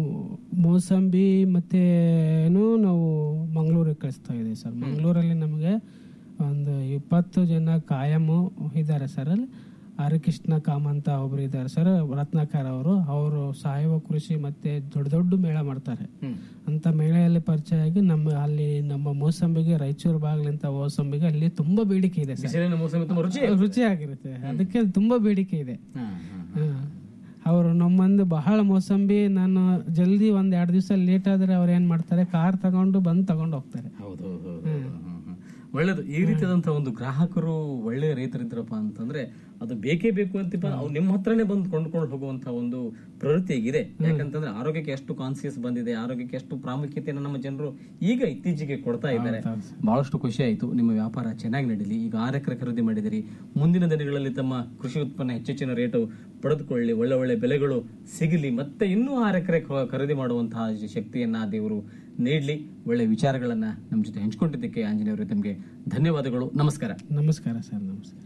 ಮೋಸಂಬಿ ಮತ್ತೆ ಏನು ನಾವು ಮಂಗಳೂರಿಗೆ ಕಳಿಸ್ತಾ ಇದ್ದೀವಿ ಸರ್ ಮಂಗಳೂರಲ್ಲಿ ನಮಗೆ ಒಂದು ಇಪ್ಪತ್ತು ಜನ ಕಾಯಮು ಇದ್ದಾರೆ ಸರ್ ಅಲ್ಲಿ ಹರಿಕೃಷ್ಣ ಕಾಮಂತ ಒಬ್ರು ಇದ್ದಾರೆ ಸರ್ ರತ್ನಾಕರ್ ಅವರು ಅವರು ಸಾವಯವ ಕೃಷಿ ಮತ್ತೆ ದೊಡ್ಡ ದೊಡ್ಡ ಮೇಳ ಮಾಡ್ತಾರೆ ಅಂತ ಮೇಳೆಯಲ್ಲಿ ಪರಿಚಯ ಆಗಿ ನಮ್ಮ ಅಲ್ಲಿ ನಮ್ಮ ಮೋಸಂಬಿಗೆ ರಾಯಚೂರು ಬಾಗ್ಲಿಂತ ಮೋಸಂಬಿಗೆ ಅಲ್ಲಿ ತುಂಬಾ ಬೇಡಿಕೆ ಇದೆ ಸರ್ ಬಿಸಿಲಿನ ಮೋಸಂಬಿ ತುಂಬಾ ರುಚಿ ರುಚಿಯಾಗಿರುತ್ತೆ ಅದಕ್ಕೆ ತುಂಬಾ ಬೇಡಿಕೆ ಇದೆ ಹಾ, ಹಾ. ಅವರು ನಮ್ಮಂದು ಬಹಳ ಮೋಸಂಬಿ ನಾನು ಜಲ್ದಿ ಒಂದ್ ಎರಡು ದಿವಸ ಲೇಟ್ ಆದ್ರೆ ಅವ್ರು ಏನ್ ಮಾಡ್ತಾರೆ ಕಾರ್ ತಗೊಂಡು ಬಂದು ತಗೊಂಡು ಹೋಗ್ತಾರೆ ಹೌದು ಹೌದು, ಹೌದು, ಹೌದು. ಹ್ಮ್, ಹ್ಮ್. ಒಳ್ಳೇದು ಈ ರೀತಿಯಾದಂತಹ ಒಂದು ಗ್ರಾಹಕರು ಒಳ್ಳೆ ರೈತರಿದ್ರಪ್ಪ ಅಂತಂದ್ರೆ ಅದು ಬೇಕೇ ಬೇಕು ಅಂತಿಪ್ಪ ಅವ್ರು ನಿಮ್ಮ ಹತ್ರನೇ ಬಂದು ಕೊಂಡ್ಕೊಂಡು ಹೋಗುವಂತ ಒಂದು ಪ್ರವೃತ್ತಿ ಈಗಿದೆ ಯಾಕಂತಂದ್ರೆ ಆರೋಗ್ಯಕ್ಕೆ ಎಷ್ಟು ಕಾನ್ಸಿಯಸ್ ಬಂದಿದೆ ಆರೋಗ್ಯಕ್ಕೆ ಎಷ್ಟು ಪ್ರಾಮುಖ್ಯತೆಯನ್ನು ನಮ್ಮ ಜನರು ಈಗ ಇತ್ತೀಚೆಗೆ ಕೊಡ್ತಾ ಇದ್ದಾರೆ ಬಹಳಷ್ಟು ಖುಷಿ ಆಯ್ತು ನಿಮ್ಮ ವ್ಯಾಪಾರ ಚೆನ್ನಾಗಿ ನಡೀಲಿ ಈಗ ಆರು ಎಕರೆ ಖರೀದಿ ಮಾಡಿದಿರಿ ಮುಂದಿನ ದಿನಗಳಲ್ಲಿ ತಮ್ಮ ಕೃಷಿ ಉತ್ಪನ್ನ ಹೆಚ್ಚೆಚ್ಚಿನ ರೇಟು ಪಡೆದುಕೊಳ್ಳಿ ಒಳ್ಳೆ ಒಳ್ಳೆ ಬೆಲೆಗಳು ಸಿಗಲಿ ಮತ್ತೆ ಇನ್ನೂ ಆರು ಎಕರೆ ಖರೀದಿ ಮಾಡುವಂತಹ ಶಕ್ತಿಯನ್ನ ಆ ದೇವರು ನೀಡ್ಲಿ ಒಳ್ಳೆ ವಿಚಾರಗಳನ್ನ ನಮ್ಮ ಜೊತೆ ಹಂಚ್ಕೊಂಡಿದ್ದಕ್ಕೆ ಆಂಜನೇಯವರು ತಮಗೆ ಧನ್ಯವಾದಗಳು ನಮಸ್ಕಾರ ನಮಸ್ಕಾರ ಸರ್ ನಮಸ್ಕಾರ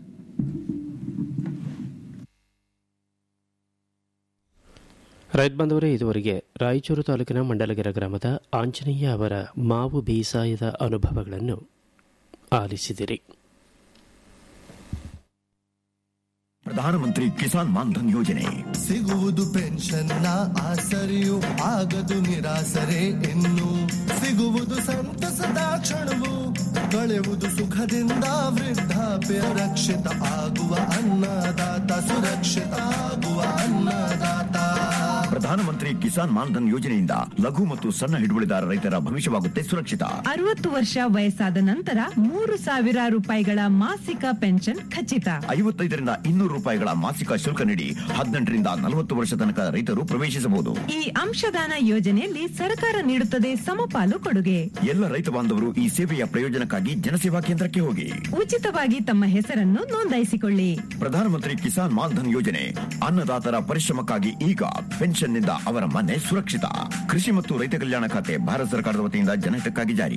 ರೈತ ಬಂಧುವರೇ ಇದುವರೆಗೆ ರಾಯಚೂರು ತಾಲೂಕಿನ ಮಂಡಲಗೆರೆ ಗ್ರಾಮದ ಆಂಜನೇಯ ಅವರ ಮಾವು ಬೇಸಾಯದ ಅನುಭವಗಳನ್ನು ಆಲಿಸಿದಿರಿ ಪ್ರಧಾನಮಂತ್ರಿ ಕಿಸಾನ್ ಮಾನ್ಧನ್ ಯೋಜನೆ ಸಿಗುವುದು ಪೆನ್ಷನ್ನ ಆಸರೆಯು ಆಗದು ನಿರಾಸರೆ ಇನ್ನು ಸಿಗುವುದು ಸಂತಸದ ಕ್ಷಣವು ಕಳೆಯುವುದು ಸುಖದಿಂದ ವೃದ್ಧಾಪ್ಯ ರಕ್ಷಿತ ಆಗುವ ಅನ್ನದಾತ ಸುರಕ್ಷಿತ ಆಗುವ ಅನ್ನದಾತ ಪ್ರಧಾನಮಂತ್ರಿ ಕಿಸಾನ್ ಮಾನ್ಧನ್ ಯೋಜನೆಯಿಂದ ಲಘು ಮತ್ತು ಸಣ್ಣ ಹಿಡುವಳಿದಾರ ರೈತರ ಭವಿಷ್ಯವಾಗುತ್ತೆ ಸುರಕ್ಷಿತ ಅರವತ್ತು ವರ್ಷ ವಯಸ್ಸಾದ ನಂತರ ಮೂರು ಸಾವಿರ ರೂಪಾಯಿಗಳ ಮಾಸಿಕ ಪೆನ್ಷನ್ ಖಚಿತ ಐವತ್ತೈದರಿಂದ ಇನ್ನೂರು ರೂಪಾಯಿಗಳ ಮಾಸಿಕ ಶುಲ್ಕ ನೀಡಿ ಹದಿನೆಂಟರಿಂದ ನಲವತ್ತು ವರ್ಷ ತನಕ ರೈತರು ಪ್ರವೇಶಿಸಬಹುದು ಈ ಅಂಶದಾನ ಯೋಜನೆಯಲ್ಲಿ ಸರ್ಕಾರ ನೀಡುತ್ತದೆ ಸಮಪಾಲು ಕೊಡುಗೆ ಎಲ್ಲ ರೈತ ಬಾಂಧವರು ಈ ಸೇವೆಯ ಪ್ರಯೋಜನಕ್ಕಾಗಿ ಜನಸೇವಾ ಕೇಂದ್ರಕ್ಕೆ ಹೋಗಿ ಉಚಿತವಾಗಿ ತಮ್ಮ ಹೆಸರನ್ನು ನೋಂದಾಯಿಸಿಕೊಳ್ಳಿ ಪ್ರಧಾನಮಂತ್ರಿ ಕಿಸಾನ್ ಮಾನ್ಧನ್ ಯೋಜನೆ ಅನ್ನದಾತರ ಪರಿಶ್ರಮಕ್ಕಾಗಿ ಈಗ ಪೆನ್ಷನ್ನಿಂದ ಅವರ ಮನೆ ಸುರಕ್ಷಿತ ಕೃಷಿ ಮತ್ತು ರೈತ ಕಲ್ಯಾಣ ಖಾತೆ ಭಾರತ ಸರ್ಕಾರದ ವತಿಯಿಂದ ಜನಹಿತಕ್ಕಾಗಿ ಜಾರಿ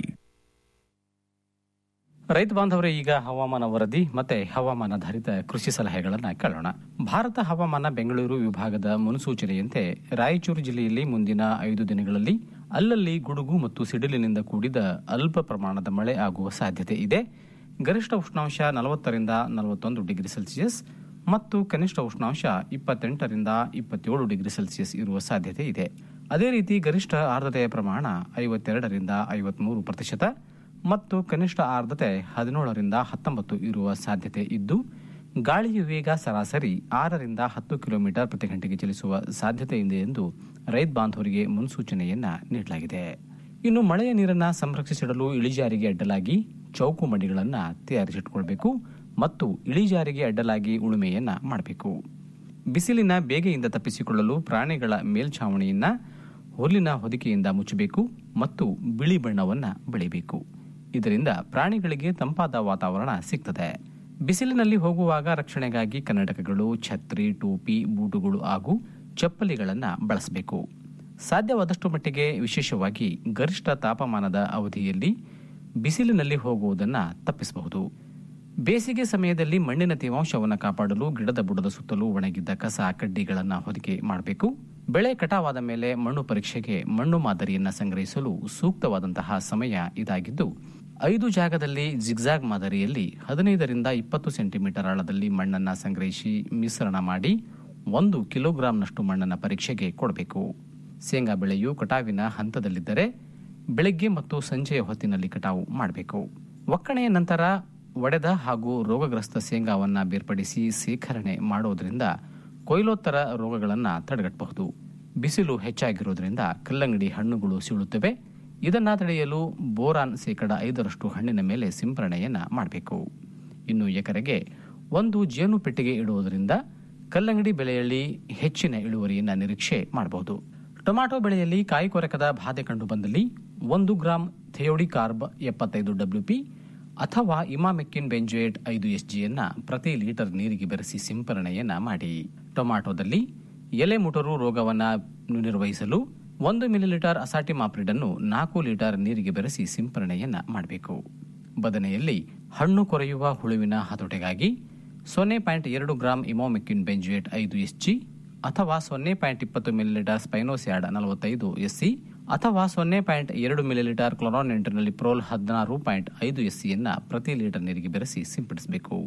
ರೈತ ಬಾಂಧವರೇ ಈಗ ಹವಾಮಾನ ವರದಿ ಮತ್ತೆ ಹವಾಮಾನಾಧಾರಿತ ಕೃಷಿ ಸಲಹೆಗಳನ್ನು ಕೇಳೋಣ ಭಾರತ ಹವಾಮಾನ ಬೆಂಗಳೂರು ವಿಭಾಗದ ಮುನ್ಸೂಚನೆಯಂತೆ ರಾಯಚೂರು ಜಿಲ್ಲೆಯಲ್ಲಿ ಮುಂದಿನ ಐದು ದಿನಗಳಲ್ಲಿ ಅಲ್ಲಲ್ಲಿ ಗುಡುಗು ಮತ್ತು ಸಿಡಿಲಿನಿಂದ ಕೂಡಿದ ಅಲ್ಪ ಪ್ರಮಾಣದ ಮಳೆ ಆಗುವ ಸಾಧ್ಯತೆ ಇದೆ ಗರಿಷ್ಠ ಉಷ್ಣಾಂಶ ನಲವತ್ತರಿಂದ ನಲವತ್ತೊಂದು ಡಿಗ್ರಿ ಸೆಲ್ಸಿಯಸ್ ಮತ್ತು ಕನಿಷ್ಠ ಉಷ್ಣಾಂಶ ಇಪ್ಪತ್ತೆಂಟರಿಂದ ಇಪ್ಪತ್ತೇಳು ಡಿಗ್ರಿ ಸೆಲ್ಸಿಯಸ್ ಇರುವ ಸಾಧ್ಯತೆ ಇದೆ ಅದೇ ರೀತಿ ಗರಿಷ್ಠ ಆರ್ದ್ರತೆಯ ಪ್ರಮಾಣ ಐವತ್ತೆರಡರಿಂದ ಐವತ್ಮೂರು ಪ್ರತಿಶತ ಮತ್ತು ಕನಿಷ್ಠ ಆರ್ದ್ರತೆ ಹದಿನೇಳರಿಂದ ಹತ್ತೊಂಬತ್ತು ಇರುವ ಸಾಧ್ಯತೆ ಇದ್ದು ಗಾಳಿಯ ವೇಗ ಸರಾಸರಿ ಆರರಿಂದ ಹತ್ತು ಕಿಲೋಮೀಟರ್ ಪ್ರತಿ ಗಂಟೆಗೆ ಚಲಿಸುವ ಸಾಧ್ಯತೆ ಇದೆ ಎಂದು ರೈತ ಬಾಂಧವರಿಗೆ ಮುನ್ಸೂಚನೆಯನ್ನ ನೀಡಲಾಗಿದೆ ಇನ್ನು ಮಳೆಯ ನೀರನ್ನ ಸಂರಕ್ಷಿಸಿಡಲು ಇಳಿಜಾರಿಗೆ ಅಡ್ಡಲಾಗಿ ಚೌಕು ಮಡಿಗಳನ್ನು ತಯಾರಿಸಿಟ್ಕೊಳ್ಬೇಕು ಮತ್ತು ಇಳಿಜಾರಿಗೆ ಅಡ್ಡಲಾಗಿ ಉಳುಮೆಯನ್ನ ಮಾಡಬೇಕು ಬಿಸಿಲಿನ ಬೇಗೆಯಿಂದ ತಪ್ಪಿಸಿಕೊಳ್ಳಲು ಪ್ರಾಣಿಗಳ ಮೇಲ್ಛಾವಣಿಯನ್ನ ಹುಲ್ಲಿನ ಹೊದಿಕೆಯಿಂದ ಮುಚ್ಚಬೇಕು ಮತ್ತು ಬಿಳಿ ಬಣ್ಣವನ್ನ ಬೆಳಿಬೇಕು ಇದರಿಂದ ಪ್ರಾಣಿಗಳಿಗೆ ತಂಪಾದ ವಾತಾವರಣ ಸಿಗ್ತದೆ ಬಿಸಿಲಿನಲ್ಲಿ ಹೋಗುವಾಗ ರಕ್ಷಣೆಗಾಗಿ ಕನ್ನಡಕಗಳು ಛತ್ರಿ ಟೋಪಿ ಬೂಟುಗಳು ಹಾಗೂ ಚಪ್ಪಲಿಗಳನ್ನು ಬಳಸಬೇಕು ಸಾಧ್ಯವಾದಷ್ಟು ಮಟ್ಟಿಗೆ ವಿಶೇಷವಾಗಿ ಗರಿಷ್ಠ ತಾಪಮಾನದ ಅವಧಿಯಲ್ಲಿ ಬಿಸಿಲಿನಲ್ಲಿ ಹೋಗುವುದನ್ನು ತಪ್ಪಿಸಬಹುದು ಬೇಸಿಗೆ ಸಮಯದಲ್ಲಿ ಮಣ್ಣಿನ ತೇವಾಂಶವನ್ನು ಕಾಪಾಡಲು ಗಿಡದ ಬುಡದ ಸುತ್ತಲೂ ಒಣಗಿದ್ದ ಕಸ ಕಡ್ಡಿಗಳನ್ನು ಹೊದಿಕೆ ಮಾಡಬೇಕು ಬೆಳೆ ಕಟಾವಾದ ಮೇಲೆ ಮಣ್ಣು ಪರೀಕ್ಷೆಗೆ ಮಣ್ಣು ಮಾದರಿಯನ್ನು ಸಂಗ್ರಹಿಸಲು ಸೂಕ್ತವಾದಂತಹ ಸಮಯ ಇದಾಗಿದ್ದು ಐದು ಜಾಗದಲ್ಲಿ ಜಿಗ್ಜಾಗ್ ಮಾದರಿಯಲ್ಲಿ ಹದಿನೈದರಿಂದ ಇಪ್ಪತ್ತು ಸೆಂಟಿಮೀಟರ್ ಆಳದಲ್ಲಿ ಮಣ್ಣನ್ನು ಸಂಗ್ರಹಿಸಿ ಮಿಶ್ರಣ ಮಾಡಿ ಒಂದು ಕಿಲೋಗ್ರಾಂನಷ್ಟು ಮಣ್ಣನ್ನು ಪರೀಕ್ಷೆಗೆ ಕೊಡಬೇಕು ಶೇಂಗಾ ಬೆಳೆಯು ಕಟಾವಿನ ಹಂತದಲ್ಲಿದ್ದರೆ ಬೆಳಗ್ಗೆ ಮತ್ತು ಸಂಜೆಯ ಹೊತ್ತಿನಲ್ಲಿ ಕಟಾವು ಮಾಡಬೇಕು ಒಕ್ಕಣೆಯ ನಂತರ ಒಡೆದ ಹಾಗೂ ರೋಗಗ್ರಸ್ತ ಶೇಂಗಾವನ್ನು ಬೇರ್ಪಡಿಸಿ ಶೇಖರಣೆ ಮಾಡೋದ್ರಿಂದ ಕೊಯ್ಲೋತ್ತರ ರೋಗಗಳನ್ನು ತಡೆಗಟ್ಟಬಹುದು ಬಿಸಿಲು ಹೆಚ್ಚಾಗಿರೋದ್ರಿಂದ ಕಲ್ಲಂಗಡಿ ಹಣ್ಣುಗಳು ಸೀಳುತ್ತವೆ ಇದನ್ನ ತಡೆಯಲು ಬೋರಾನ್ ಶೇಕಡ ಐದರಷ್ಟು ಹಣ್ಣಿನ ಮೇಲೆ ಸಿಂಪರಣೆಯನ್ನ ಮಾಡಬೇಕು ಇನ್ನು ಎಕರೆಗೆ ಒಂದು ಜೇನು ಪೆಟ್ಟಿಗೆ ಇಡುವುದರಿಂದ ಕಲ್ಲಂಗಡಿ ಬೆಳೆಯಲ್ಲಿ ಹೆಚ್ಚಿನ ಇಳುವರಿಯನ್ನು ನಿರೀಕ್ಷೆ ಮಾಡಬಹುದು ಟೊಮ್ಯಾಟೊ ಬೆಳೆಯಲ್ಲಿ ಕಾಯಿ ಕೊರಕದ ಬಾಧೆ ಕಂಡು ಬಂದಲ್ಲಿ ಒಂದು ಗ್ರಾಂ ಥೆಯೋಡಿ ಕಾರ್ಬ್ ಎಪ್ಪತ್ತೈದು ಡಬ್ಲ್ಯೂಪಿ ಅಥವಾ ಇಮಾಮೆಕ್ಕಿನ್ ಬೆಂಜೋಯೇಟ್ ಐದು ಎಸ್ ಜಿಯನ್ನ ಪ್ರತಿ ಲೀಟರ್ ನೀರಿಗೆ ಬೆರೆಸಿ ಸಿಂಪರಣೆಯನ್ನ ಮಾಡಿ ಟೊಮ್ಯಾಟೊದಲ್ಲಿ ಎಲೆ ಮುಟರು ರೋಗವನ್ನ ನಿರ್ವಹಿಸಲು ಒಂದು ಮಿಲಿಲೀಟರ್ ಅಸಾಟಿಮಾಪ್ರಿಡ್ ಅನ್ನು ನಾಲ್ಕು ಲೀಟರ್ ನೀರಿಗೆ ಬೆರೆಸಿ ಸಿಂಪರಣೆಯನ್ನ ಮಾಡಬೇಕು ಬದನೆಯಲ್ಲಿ ಹಣ್ಣು ಕೊರೆಯುವ ಹುಳುವಿನ ಹತೋಟೆಗಾಗಿ ಸೊನ್ನೆ ಪಾಯಿಂಟ್ ಎರಡು ಗ್ರಾಂ ಇಮೋಮೆಕ್ಕಿನ್ ಬೆಂಜುಯೇಟ್ ಐದು ಎಸ್ ಜಿ ಅಥವಾ ಸೊನ್ನೆ ಪಾಯಿಂಟ್ ಇಪ್ಪತ್ತು ಮಿಲಿಲೀಟರ್ ಸ್ಪೈನೋಸ್ಯಾಡ್ ನಲವತ್ತೈದು ಎಸ್ಸಿ ಅಥವಾ ಸೊನ್ನೆ ಪಾಯಿಂಟ್ ಎರಡು ಮಿಲಿಲೀಟರ್ ಕ್ಲೊರಾನೆಂಟ್ನಲ್ಲಿ ಪ್ರೋಲ್ ಹದಿನಾರು ಪಾಯಿಂಟ್ ಐದು ಎಸ್ಸಿಯನ್ನ ಪ್ರತಿ ಲೀಟರ್ ನೀರಿಗೆ ಬೆರೆಸಿ ಸಿಂಪಡಿಸಬೇಕು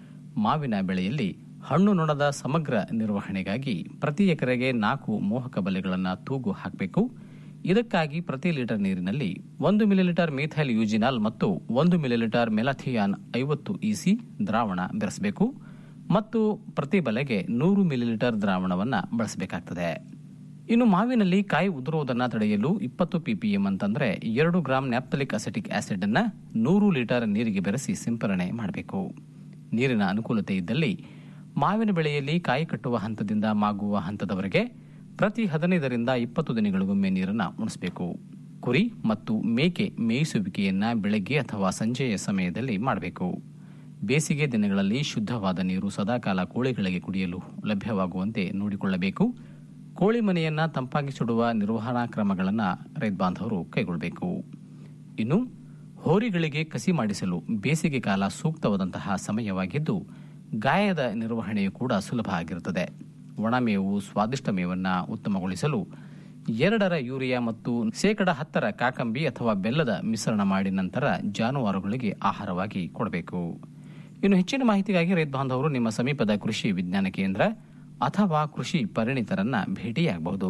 ಮಾವಿನ ಬೆಳೆಯಲ್ಲಿ ಹಣ್ಣು ನೊಣದ ಸಮಗ್ರ ನಿರ್ವಹಣೆಗಾಗಿ ಪ್ರತಿ ಎಕರೆಗೆ ನಾಲ್ಕು ಮೋಹಕ ಬಲೆಗಳನ್ನು ತೂಗು ಹಾಕಬೇಕು ಇದಕ್ಕಾಗಿ ಪ್ರತಿ ಲೀಟರ್ ನೀರಿನಲ್ಲಿ ಒಂದು ಮಿಲಿಲೀಟರ್ ಮೀಥೈಲ್ ಯೂಜಿನಾಲ್ ಮತ್ತು ಒಂದು ಮಿಲಿಲೀಟರ್ ಮೆಲಾಥಿಯಾನ್ ಐವತ್ತು ಇಸಿ ದ್ರಾವಣ ಬೆರೆಸಬೇಕು ಮತ್ತು ಪ್ರತಿ ಬಲೆಗೆ ನೂರು ಮಿಲಿಲೀಟರ್ ದ್ರಾವಣವನ್ನು ಬಳಸಬೇಕಾಗ್ತದೆ ಇನ್ನು ಮಾವಿನಲ್ಲಿ ಕಾಯಿ ಉದುರುವುದನ್ನು ತಡೆಯಲು ಇಪ್ಪತ್ತು ಪಿಪಿಎಂ ಅಂತಂದ್ರೆ ಎರಡು ಗ್ರಾಂ ನ್ಯಾಪ್ತಲಿಕ್ ಅಸೆಟಿಕ್ ಆಸಿಡ್ ಅನ್ನ ನೂರು ಲೀಟರ್ ನೀರಿಗೆ ಬೆರೆಸಿ ಸಿಂಪರಣೆ ಮಾಡಬೇಕು ನೀರಿನ ಅನುಕೂಲತೆ ಇದ್ದಲ್ಲಿ ಮಾವಿನ ಬೆಳೆಯಲ್ಲಿ ಕಾಯಿ ಕಟ್ಟುವ ಹಂತದಿಂದ ಮಾಗುವ ಹಂತದವರೆಗೆ ಪ್ರತಿ ಹದಿನೈದರಿಂದ ಇಪ್ಪತ್ತು ದಿನಗಳಿಗೊಮ್ಮೆ ನೀರನ್ನು ಉಣಿಸಬೇಕು ಕುರಿ ಮತ್ತು ಮೇಕೆ ಮೇಯಿಸುವಿಕೆಯನ್ನ ಬೆಳಗ್ಗೆ ಅಥವಾ ಸಂಜೆಯ ಸಮಯದಲ್ಲಿ ಮಾಡಬೇಕು ಬೇಸಿಗೆ ದಿನಗಳಲ್ಲಿ ಶುದ್ಧವಾದ ನೀರು ಸದಾಕಾಲ ಕೋಳಿಗಳಿಗೆ ಕುಡಿಯಲು ಲಭ್ಯವಾಗುವಂತೆ ನೋಡಿಕೊಳ್ಳಬೇಕು ಕೋಳಿ ಮನೆಯನ್ನ ತಂಪಾಗಿಸಿಡುವ ನಿರ್ವಹಣಾ ಕ್ರಮಗಳನ್ನು ರೈತ ಬಾಂಧವರು ಕೈಗೊಳ್ಳಬೇಕು ಇನ್ನು ಹೋರಿಗಳಿಗೆ ಕಸಿ ಮಾಡಿಸಲು ಬೇಸಿಗೆ ಕಾಲ ಸೂಕ್ತವಾದಂತಹ ಸಮಯವಾಗಿದ್ದು ಗಾಯದ ನಿರ್ವಹಣೆಯು ಕೂಡ ಸುಲಭ ಆಗಿರುತ್ತದೆ ಒಣಮೇವು ಸ್ವಾದಿಷ್ಟ ಮೇವನ್ನ ಉತ್ತಮಗೊಳಿಸಲು ಎರಡರ ಯೂರಿಯಾ ಮತ್ತು ಶೇಕಡ ಹತ್ತರ ಕಾಕಂಬಿ ಅಥವಾ ಬೆಲ್ಲದ ಮಿಶ್ರಣ ಮಾಡಿ ನಂತರ ಜಾನುವಾರುಗಳಿಗೆ ಆಹಾರವಾಗಿ ಕೊಡಬೇಕು ಇನ್ನು ಹೆಚ್ಚಿನ ಮಾಹಿತಿಗಾಗಿ ರೈತ ಬಾಂಧವರು ನಿಮ್ಮ ಸಮೀಪದ ಕೃಷಿ ವಿಜ್ಞಾನ ಕೇಂದ್ರ ಅಥವಾ ಕೃಷಿ ಪರಿಣಿತರನ್ನ ಭೇಟಿಯಾಗಬಹುದು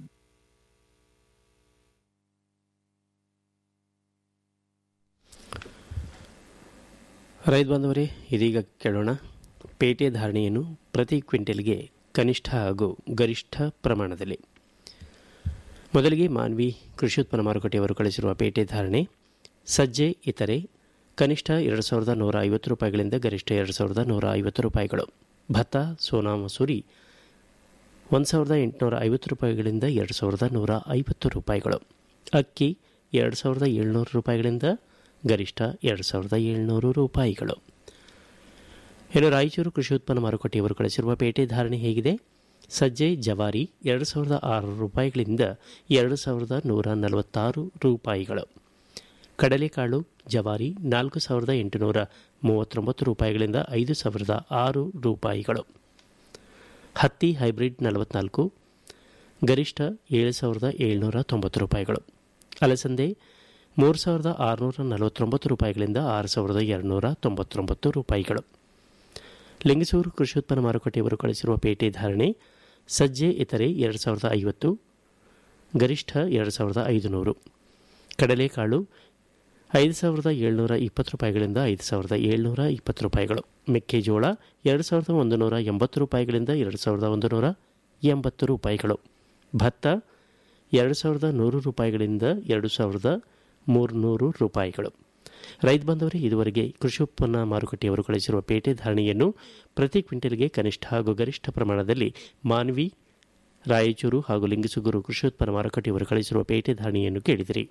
ರೈತ ಬಾಂಧವರೇ ಇದೀಗ ಕೇಳೋಣ ಪೇಟೆ ಧಾರಣೆಯನ್ನು ಪ್ರತಿ ಕ್ವಿಂಟಲ್ಗೆ ಕನಿಷ್ಠ ಹಾಗೂ ಗರಿಷ್ಠ ಪ್ರಮಾಣದಲ್ಲಿ ಮೊದಲಿಗೆ ಮಾನ್ವಿ ಕೃಷಿ ಉತ್ಪನ್ನ ಮಾರುಕಟ್ಟೆಯವರು ಕಳಿಸಿರುವ ಪೇಟೆ ಧಾರಣೆ ಸಜ್ಜೆ ಇತರೆ ಕನಿಷ್ಠ ಎರಡು ಸಾವಿರದ ನೂರ ಐವತ್ತು ರೂಪಾಯಿಗಳಿಂದ ಗರಿಷ್ಠ ಎರಡು ಸಾವಿರದ ನೂರ ಐವತ್ತು ರೂಪಾಯಿಗಳು ಭತ್ತ ಸೋನಾ ಮಸೂರಿ ಒಂದು ಸಾವಿರದ ಎಂಟುನೂರ ಐವತ್ತು ರೂಪಾಯಿಗಳಿಂದ ಎರಡು ಸಾವಿರದ ನೂರ ಐವತ್ತು ರೂಪಾಯಿಗಳು ಅಕ್ಕಿ ಎರಡು ಸಾವಿರದ ಏಳ್ನೂರು ರೂಪಾಯಿಗಳಿಂದ ಗರಿಷ್ಠ ಎರಡು ಸಾವಿರದ ಏಳ್ನೂರು ರೂಪಾಯಿಗಳು ಇನ್ನು ರಾಯಚೂರು ಕೃಷಿ ಉತ್ಪನ್ನ ಮಾರುಕಟ್ಟೆಯವರು ಕಳಿಸಿರುವ ಪೇಟೆ ಧಾರಣೆ ಹೇಗಿದೆ ಸಜ್ಜೆ ಜವಾರಿ ಎರಡು ಸಾವಿರದ ಆರು ರೂಪಾಯಿಗಳಿಂದ ಎರಡು ಸಾವಿರದ ನೂರ ನಲವತ್ತಾರು ರೂಪಾಯಿಗಳು ಕಡಲೆಕಾಳು ಜವಾರಿ ನಾಲ್ಕು ಸಾವಿರದ ಎಂಟುನೂರ ಮೂವತ್ತೊಂಬತ್ತು ರೂಪಾಯಿಗಳಿಂದ ಐದು ಸಾವಿರದ ಆರು ರೂಪಾಯಿಗಳು ಹತ್ತಿ ಹೈಬ್ರಿಡ್ ನಲವತ್ನಾಲ್ಕು ಗರಿಷ್ಠ ಏಳು ಸಾವಿರದ ಏಳ್ನೂರ ತೊಂಬತ್ತು ರೂಪಾಯಿಗಳು ಅಲಸಂದೆ ಮೂರು ಸಾವಿರದ ಆರುನೂರ ನಲವತ್ತೊಂಬತ್ತು ರೂಪಾಯಿಗಳಿಂದ ಆರು ಸಾವಿರದ ಎರಡುನೂರ ತೊಂಬತ್ತೊಂಬತ್ತು ರೂಪಾಯಿಗಳು ಲಿಂಗಸೂರು ಕೃಷಿ ಉತ್ಪನ್ನ ಮಾರುಕಟ್ಟೆಯವರು ಕಳಿಸಿರುವ ಪೇಟೆ ಧಾರಣೆ ಸಜ್ಜೆ ಇತರೆ ಎರಡು ಸಾವಿರದ ಐವತ್ತು ಗರಿಷ್ಠ ಎರಡು ಸಾವಿರದ ಐದುನೂರು ಕಡಲೆಕಾಳು ಐದು ಸಾವಿರದ ಏಳ್ನೂರ ಇಪ್ಪತ್ತು ರೂಪಾಯಿಗಳಿಂದ ಐದು ಸಾವಿರದ ಏಳ್ನೂರ ಇಪ್ಪತ್ತು ರೂಪಾಯಿಗಳು ಮೆಕ್ಕೆಜೋಳ ಎರಡು ಸಾವಿರದ ಒಂದು ನೂರ ಎಂಬತ್ತು ರೂಪಾಯಿಗಳಿಂದ ಎರಡು ಸಾವಿರದ ಒಂದು ನೂರ ಎಂಬತ್ತು ರೂಪಾಯಿಗಳು ಭತ್ತ ಎರಡು ಸಾವಿರದ ನೂರು ರೂಪಾಯಿಗಳಿಂದ ಎರಡು ಸಾವಿರದ ಮೂರುನೂರು ರೂಪಾಯಿಗಳು ರೈತ ಬಂದವರೇ ಇದುವರೆಗೆ ಕೃಷಿ ಉತ್ಪನ್ನ ಮಾರುಕಟ್ಟೆಯವರು ಕಳಿಸಿರುವ ಪೇಟೆ ಧಾರಣೆಯನ್ನು ಪ್ರತಿ ಕ್ವಿಂಟಲ್ಗೆ ಕನಿಷ್ಠ ಹಾಗೂ ಗರಿಷ್ಠ ಪ್ರಮಾಣದಲ್ಲಿ ಮಾನ್ವಿ ರಾಯಚೂರು ಹಾಗೂ ಲಿಂಗಸುಗೂರು ಕೃಷಿ ಉತ್ಪನ್ನ ಮಾರುಕಟ್ಟೆಯವರು ಕಳಿಸಿರುವ ಪೇಟೆ ಧಾರಣೆಯನ್ನು ಕೇಳಿದಿರಿ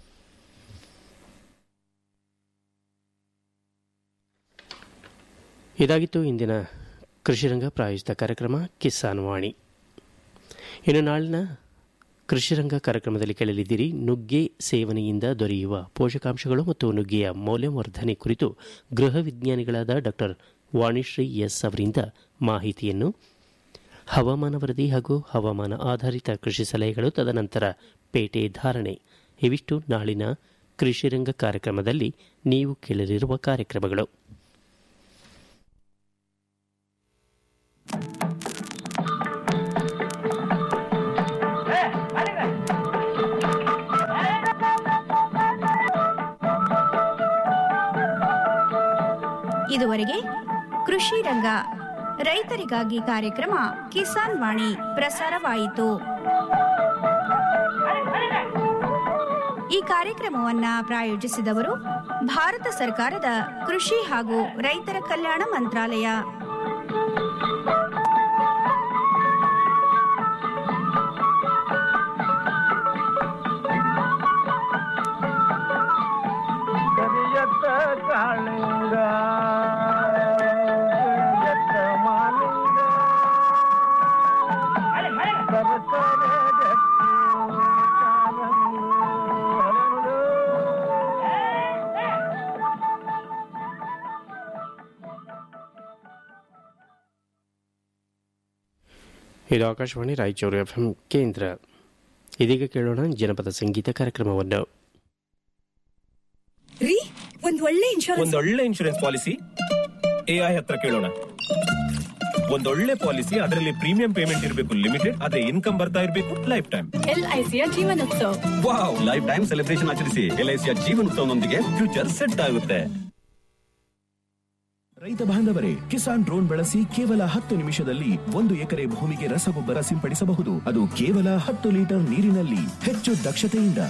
ಇದಾಗಿತ್ತು ಇಂದಿನ ಕೃಷಿರಂಗ ಪ್ರಾಯೋಜಿತ ಕಾರ್ಯಕ್ರಮ ಕಿಸಾನ್ ವಾಣಿ ಇನ್ನು ನಾಳಿನ ಕೃಷಿರಂಗ ಕಾರ್ಯಕ್ರಮದಲ್ಲಿ ಕೇಳಲಿದ್ದೀರಿ ನುಗ್ಗೆ ಸೇವನೆಯಿಂದ ದೊರೆಯುವ ಪೋಷಕಾಂಶಗಳು ಮತ್ತು ನುಗ್ಗೆಯ ಮೌಲ್ಯವರ್ಧನೆ ಕುರಿತು ಗೃಹ ವಿಜ್ಞಾನಿಗಳಾದ ಡಾಕ್ಟರ್ ವಾಣಿಶ್ರೀ ಎಸ್ ಅವರಿಂದ ಮಾಹಿತಿಯನ್ನು ಹವಾಮಾನ ವರದಿ ಹಾಗೂ ಹವಾಮಾನ ಆಧಾರಿತ ಕೃಷಿ ಸಲಹೆಗಳು ತದನಂತರ ಪೇಟೆ ಧಾರಣೆ ಇವಿಷ್ಟು ನಾಳಿನ ಕೃಷಿರಂಗ ಕಾರ್ಯಕ್ರಮದಲ್ಲಿ ನೀವು ಕೇಳಲಿರುವ ಕಾರ್ಯಕ್ರಮಗಳು ಇದುವರೆಗೆ ಕೃಷಿ ರಂಗ ರೈತರಿಗಾಗಿ ಕಾರ್ಯಕ್ರಮ ಕಿಸಾನ್ ವಾಣಿ ಪ್ರಸಾರವಾಯಿತು ಈ ಕಾರ್ಯಕ್ರಮವನ್ನ ಪ್ರಾಯೋಜಿಸಿದವರು ಭಾರತ ಸರ್ಕಾರದ ಕೃಷಿ ಹಾಗೂ ರೈತರ ಕಲ್ಯಾಣ ಮಂತ್ರಾಲಯ ಕರಿಯತ್ತ ಕಾಳಿಂಗ ಕರಿಯತ್ತ ಮಾಲಿಂಗ ಸರಸರ ಗಟ್ಟಿ ಕಾಲಂದು ಹರಳು. ಇದು ಆಕಾಶವಾಣಿ ರಾಯಚೂರು ಎಫ್ಎಂ ಕೇಂದ್ರ ಇದೀಗ ಕೇಳೋಣ ಜನಪದ ಸಂಗೀತ ಕಾರ್ಯಕ್ರಮವನ್ನು ರೀ ಒಂದ್ ಒಳ್ಳೆ ಇನ್ಶೂರೆನ್ಸ್ ಒಂದೊಳ್ಳೆ ಇನ್ಶೂರೆನ್ಸ್ ಪಾಲಿಸಿ ಎಐ ಹತ್ರ ಕೇಳೋಣ ಒಂದೊಳ್ಳೆ ಪಾಲಿಸಿ ಅದರಲ್ಲಿ ಪ್ರೀಮಿಯಂ ಪೇಮೆಂಟ್ ಇರಬೇಕು ಲಿಮಿಟೆಡ್ ಅದೇ ಇನ್ಕಮ್ ಬರ್ತಾ ಇರಬೇಕು ಲೈಫ್ ಟೈಮ್ ಎಲ್ ಐ ಸಿಯ ಜೀವನೋತ್ಸವ ವಾವ್ ಲೈಫ್ ಟೈಮ್ ಸೆಲೆಬ್ರೇಷನ್ ಆಚರಿಸಿ ಎಲ್ಐಸಿಯ ಜೀವನೋತ್ಸವನೊಂದಿಗೆ ಫ್ಯೂಚರ್ ಸೆಟ್ ಆಗುತ್ತೆ ರೈತ ಬಾಂಧವರೇ ಕಿಸಾನ್ ಡ್ರೋನ್ ಬಳಸಿ ಕೇವಲ ಹತ್ತು ನಿಮಿಷದಲ್ಲಿ ಒಂದು ಎಕರೆ ಭೂಮಿಗೆ ರಸಗೊಬ್ಬರ ಸಿಂಪಡಿಸಬಹುದು ಅದು ಕೇವಲ ಹತ್ತು ಲೀಟರ್ ನೀರಿನಲ್ಲಿ ಹೆಚ್ಚು ದಕ್ಷತೆಯಿಂದ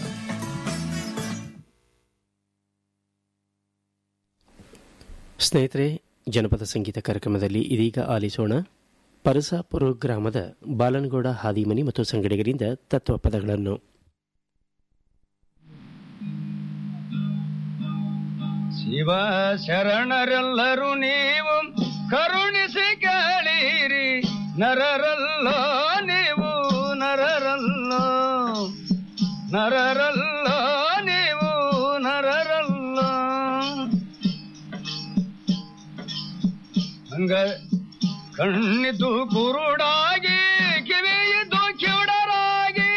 ಸ್ನೇಹಿತರೆ ಜನಪದ ಸಂಗೀತ ಕಾರ್ಯಕ್ರಮದಲ್ಲಿ ಇದೀಗ ಆಲಿಸೋಣ ಪರಸಾಪುರ ಗ್ರಾಮದ ಬಾಲನಗೌಡ ಹಾದಿಮನಿ ಮತ್ತು ಸಂಗಡಿಗರಿಂದ ತತ್ವ ಪದಗಳನ್ನು ಶಿವ ಶರಣರೆಲ್ಲರೂ ನೀವು ಕರುಣಿಸಿ ಕೇಳಿರಿ ನರರಲ್ಲೋ ನೀವು ನರರಲ್ಲೋ ನರರಲ್ಲೋ ನೀವು ನರರಲ್ಲೋ ಹಂಗ ಕಣ್ಣಿದ್ದು ಕುರುಡಾಗಿ ಕಿವಿಯಿದ್ದು ಕಿವುಡರಾಗಿ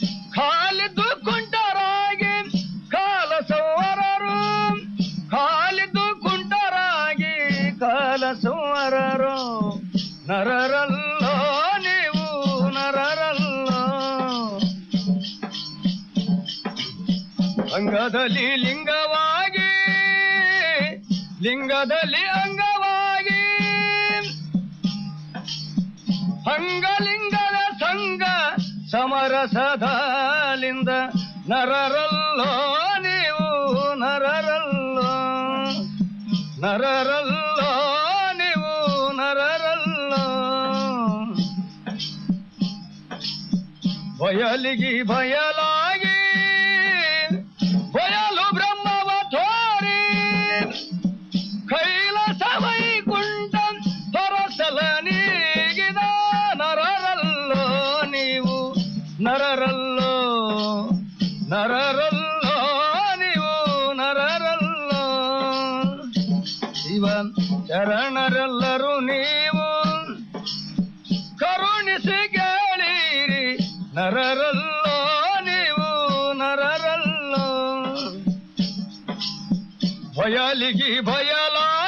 ಕಾಲಿದ್ದು ಕುಂಟರಾಗಿ ಕಾಲ ಸೌವರರು ಕಾಲ ನರರೋ ನರರಲ್ಲೋ ನೀವು ನರರಲ್ಲೋ ಅಂಗದಲ್ಲಿ ಲಿಂಗವಾಗಿ ಲಿಂಗದಲ್ಲಿ ಅಂಗವಾಗಿ ಅಂಗಲಿಂಗದ ಸಂಗ ಸಮರಸದಲಿಂದ ನರರಲ್ಲೋ ನೀವು ನರರಲ್ಲೋ ನರರಲ್ಲೋ ನೀವು ನರರಲ್ಲೋ ಬಯಲಿಗಿ ಬಯಲಾಗಿ ಬಯಲು ಬ್ರಹ್ಮವ ತೋರಿ ಕೈಲಾಸ ವೈಕುಂಠ ಹೊರಸಲ ನೀಗಿದ ನರರಲ್ಲೋ ನೀವು ನರರಲ್ಲೋ ನರರಲ್ಲೋ ನೀವು ನರರಲ್ಲೋ ಶಿವ ಶರಣರೆಲ್ಲರೂ ನೀವು ಕರುಣಿಸಿ ಕೇಳಿರಿ ನರರಲ್ಲೋ ನೀವು ನರರಲ್ಲೋ ಬಯಲಿಗಿ ಭಯ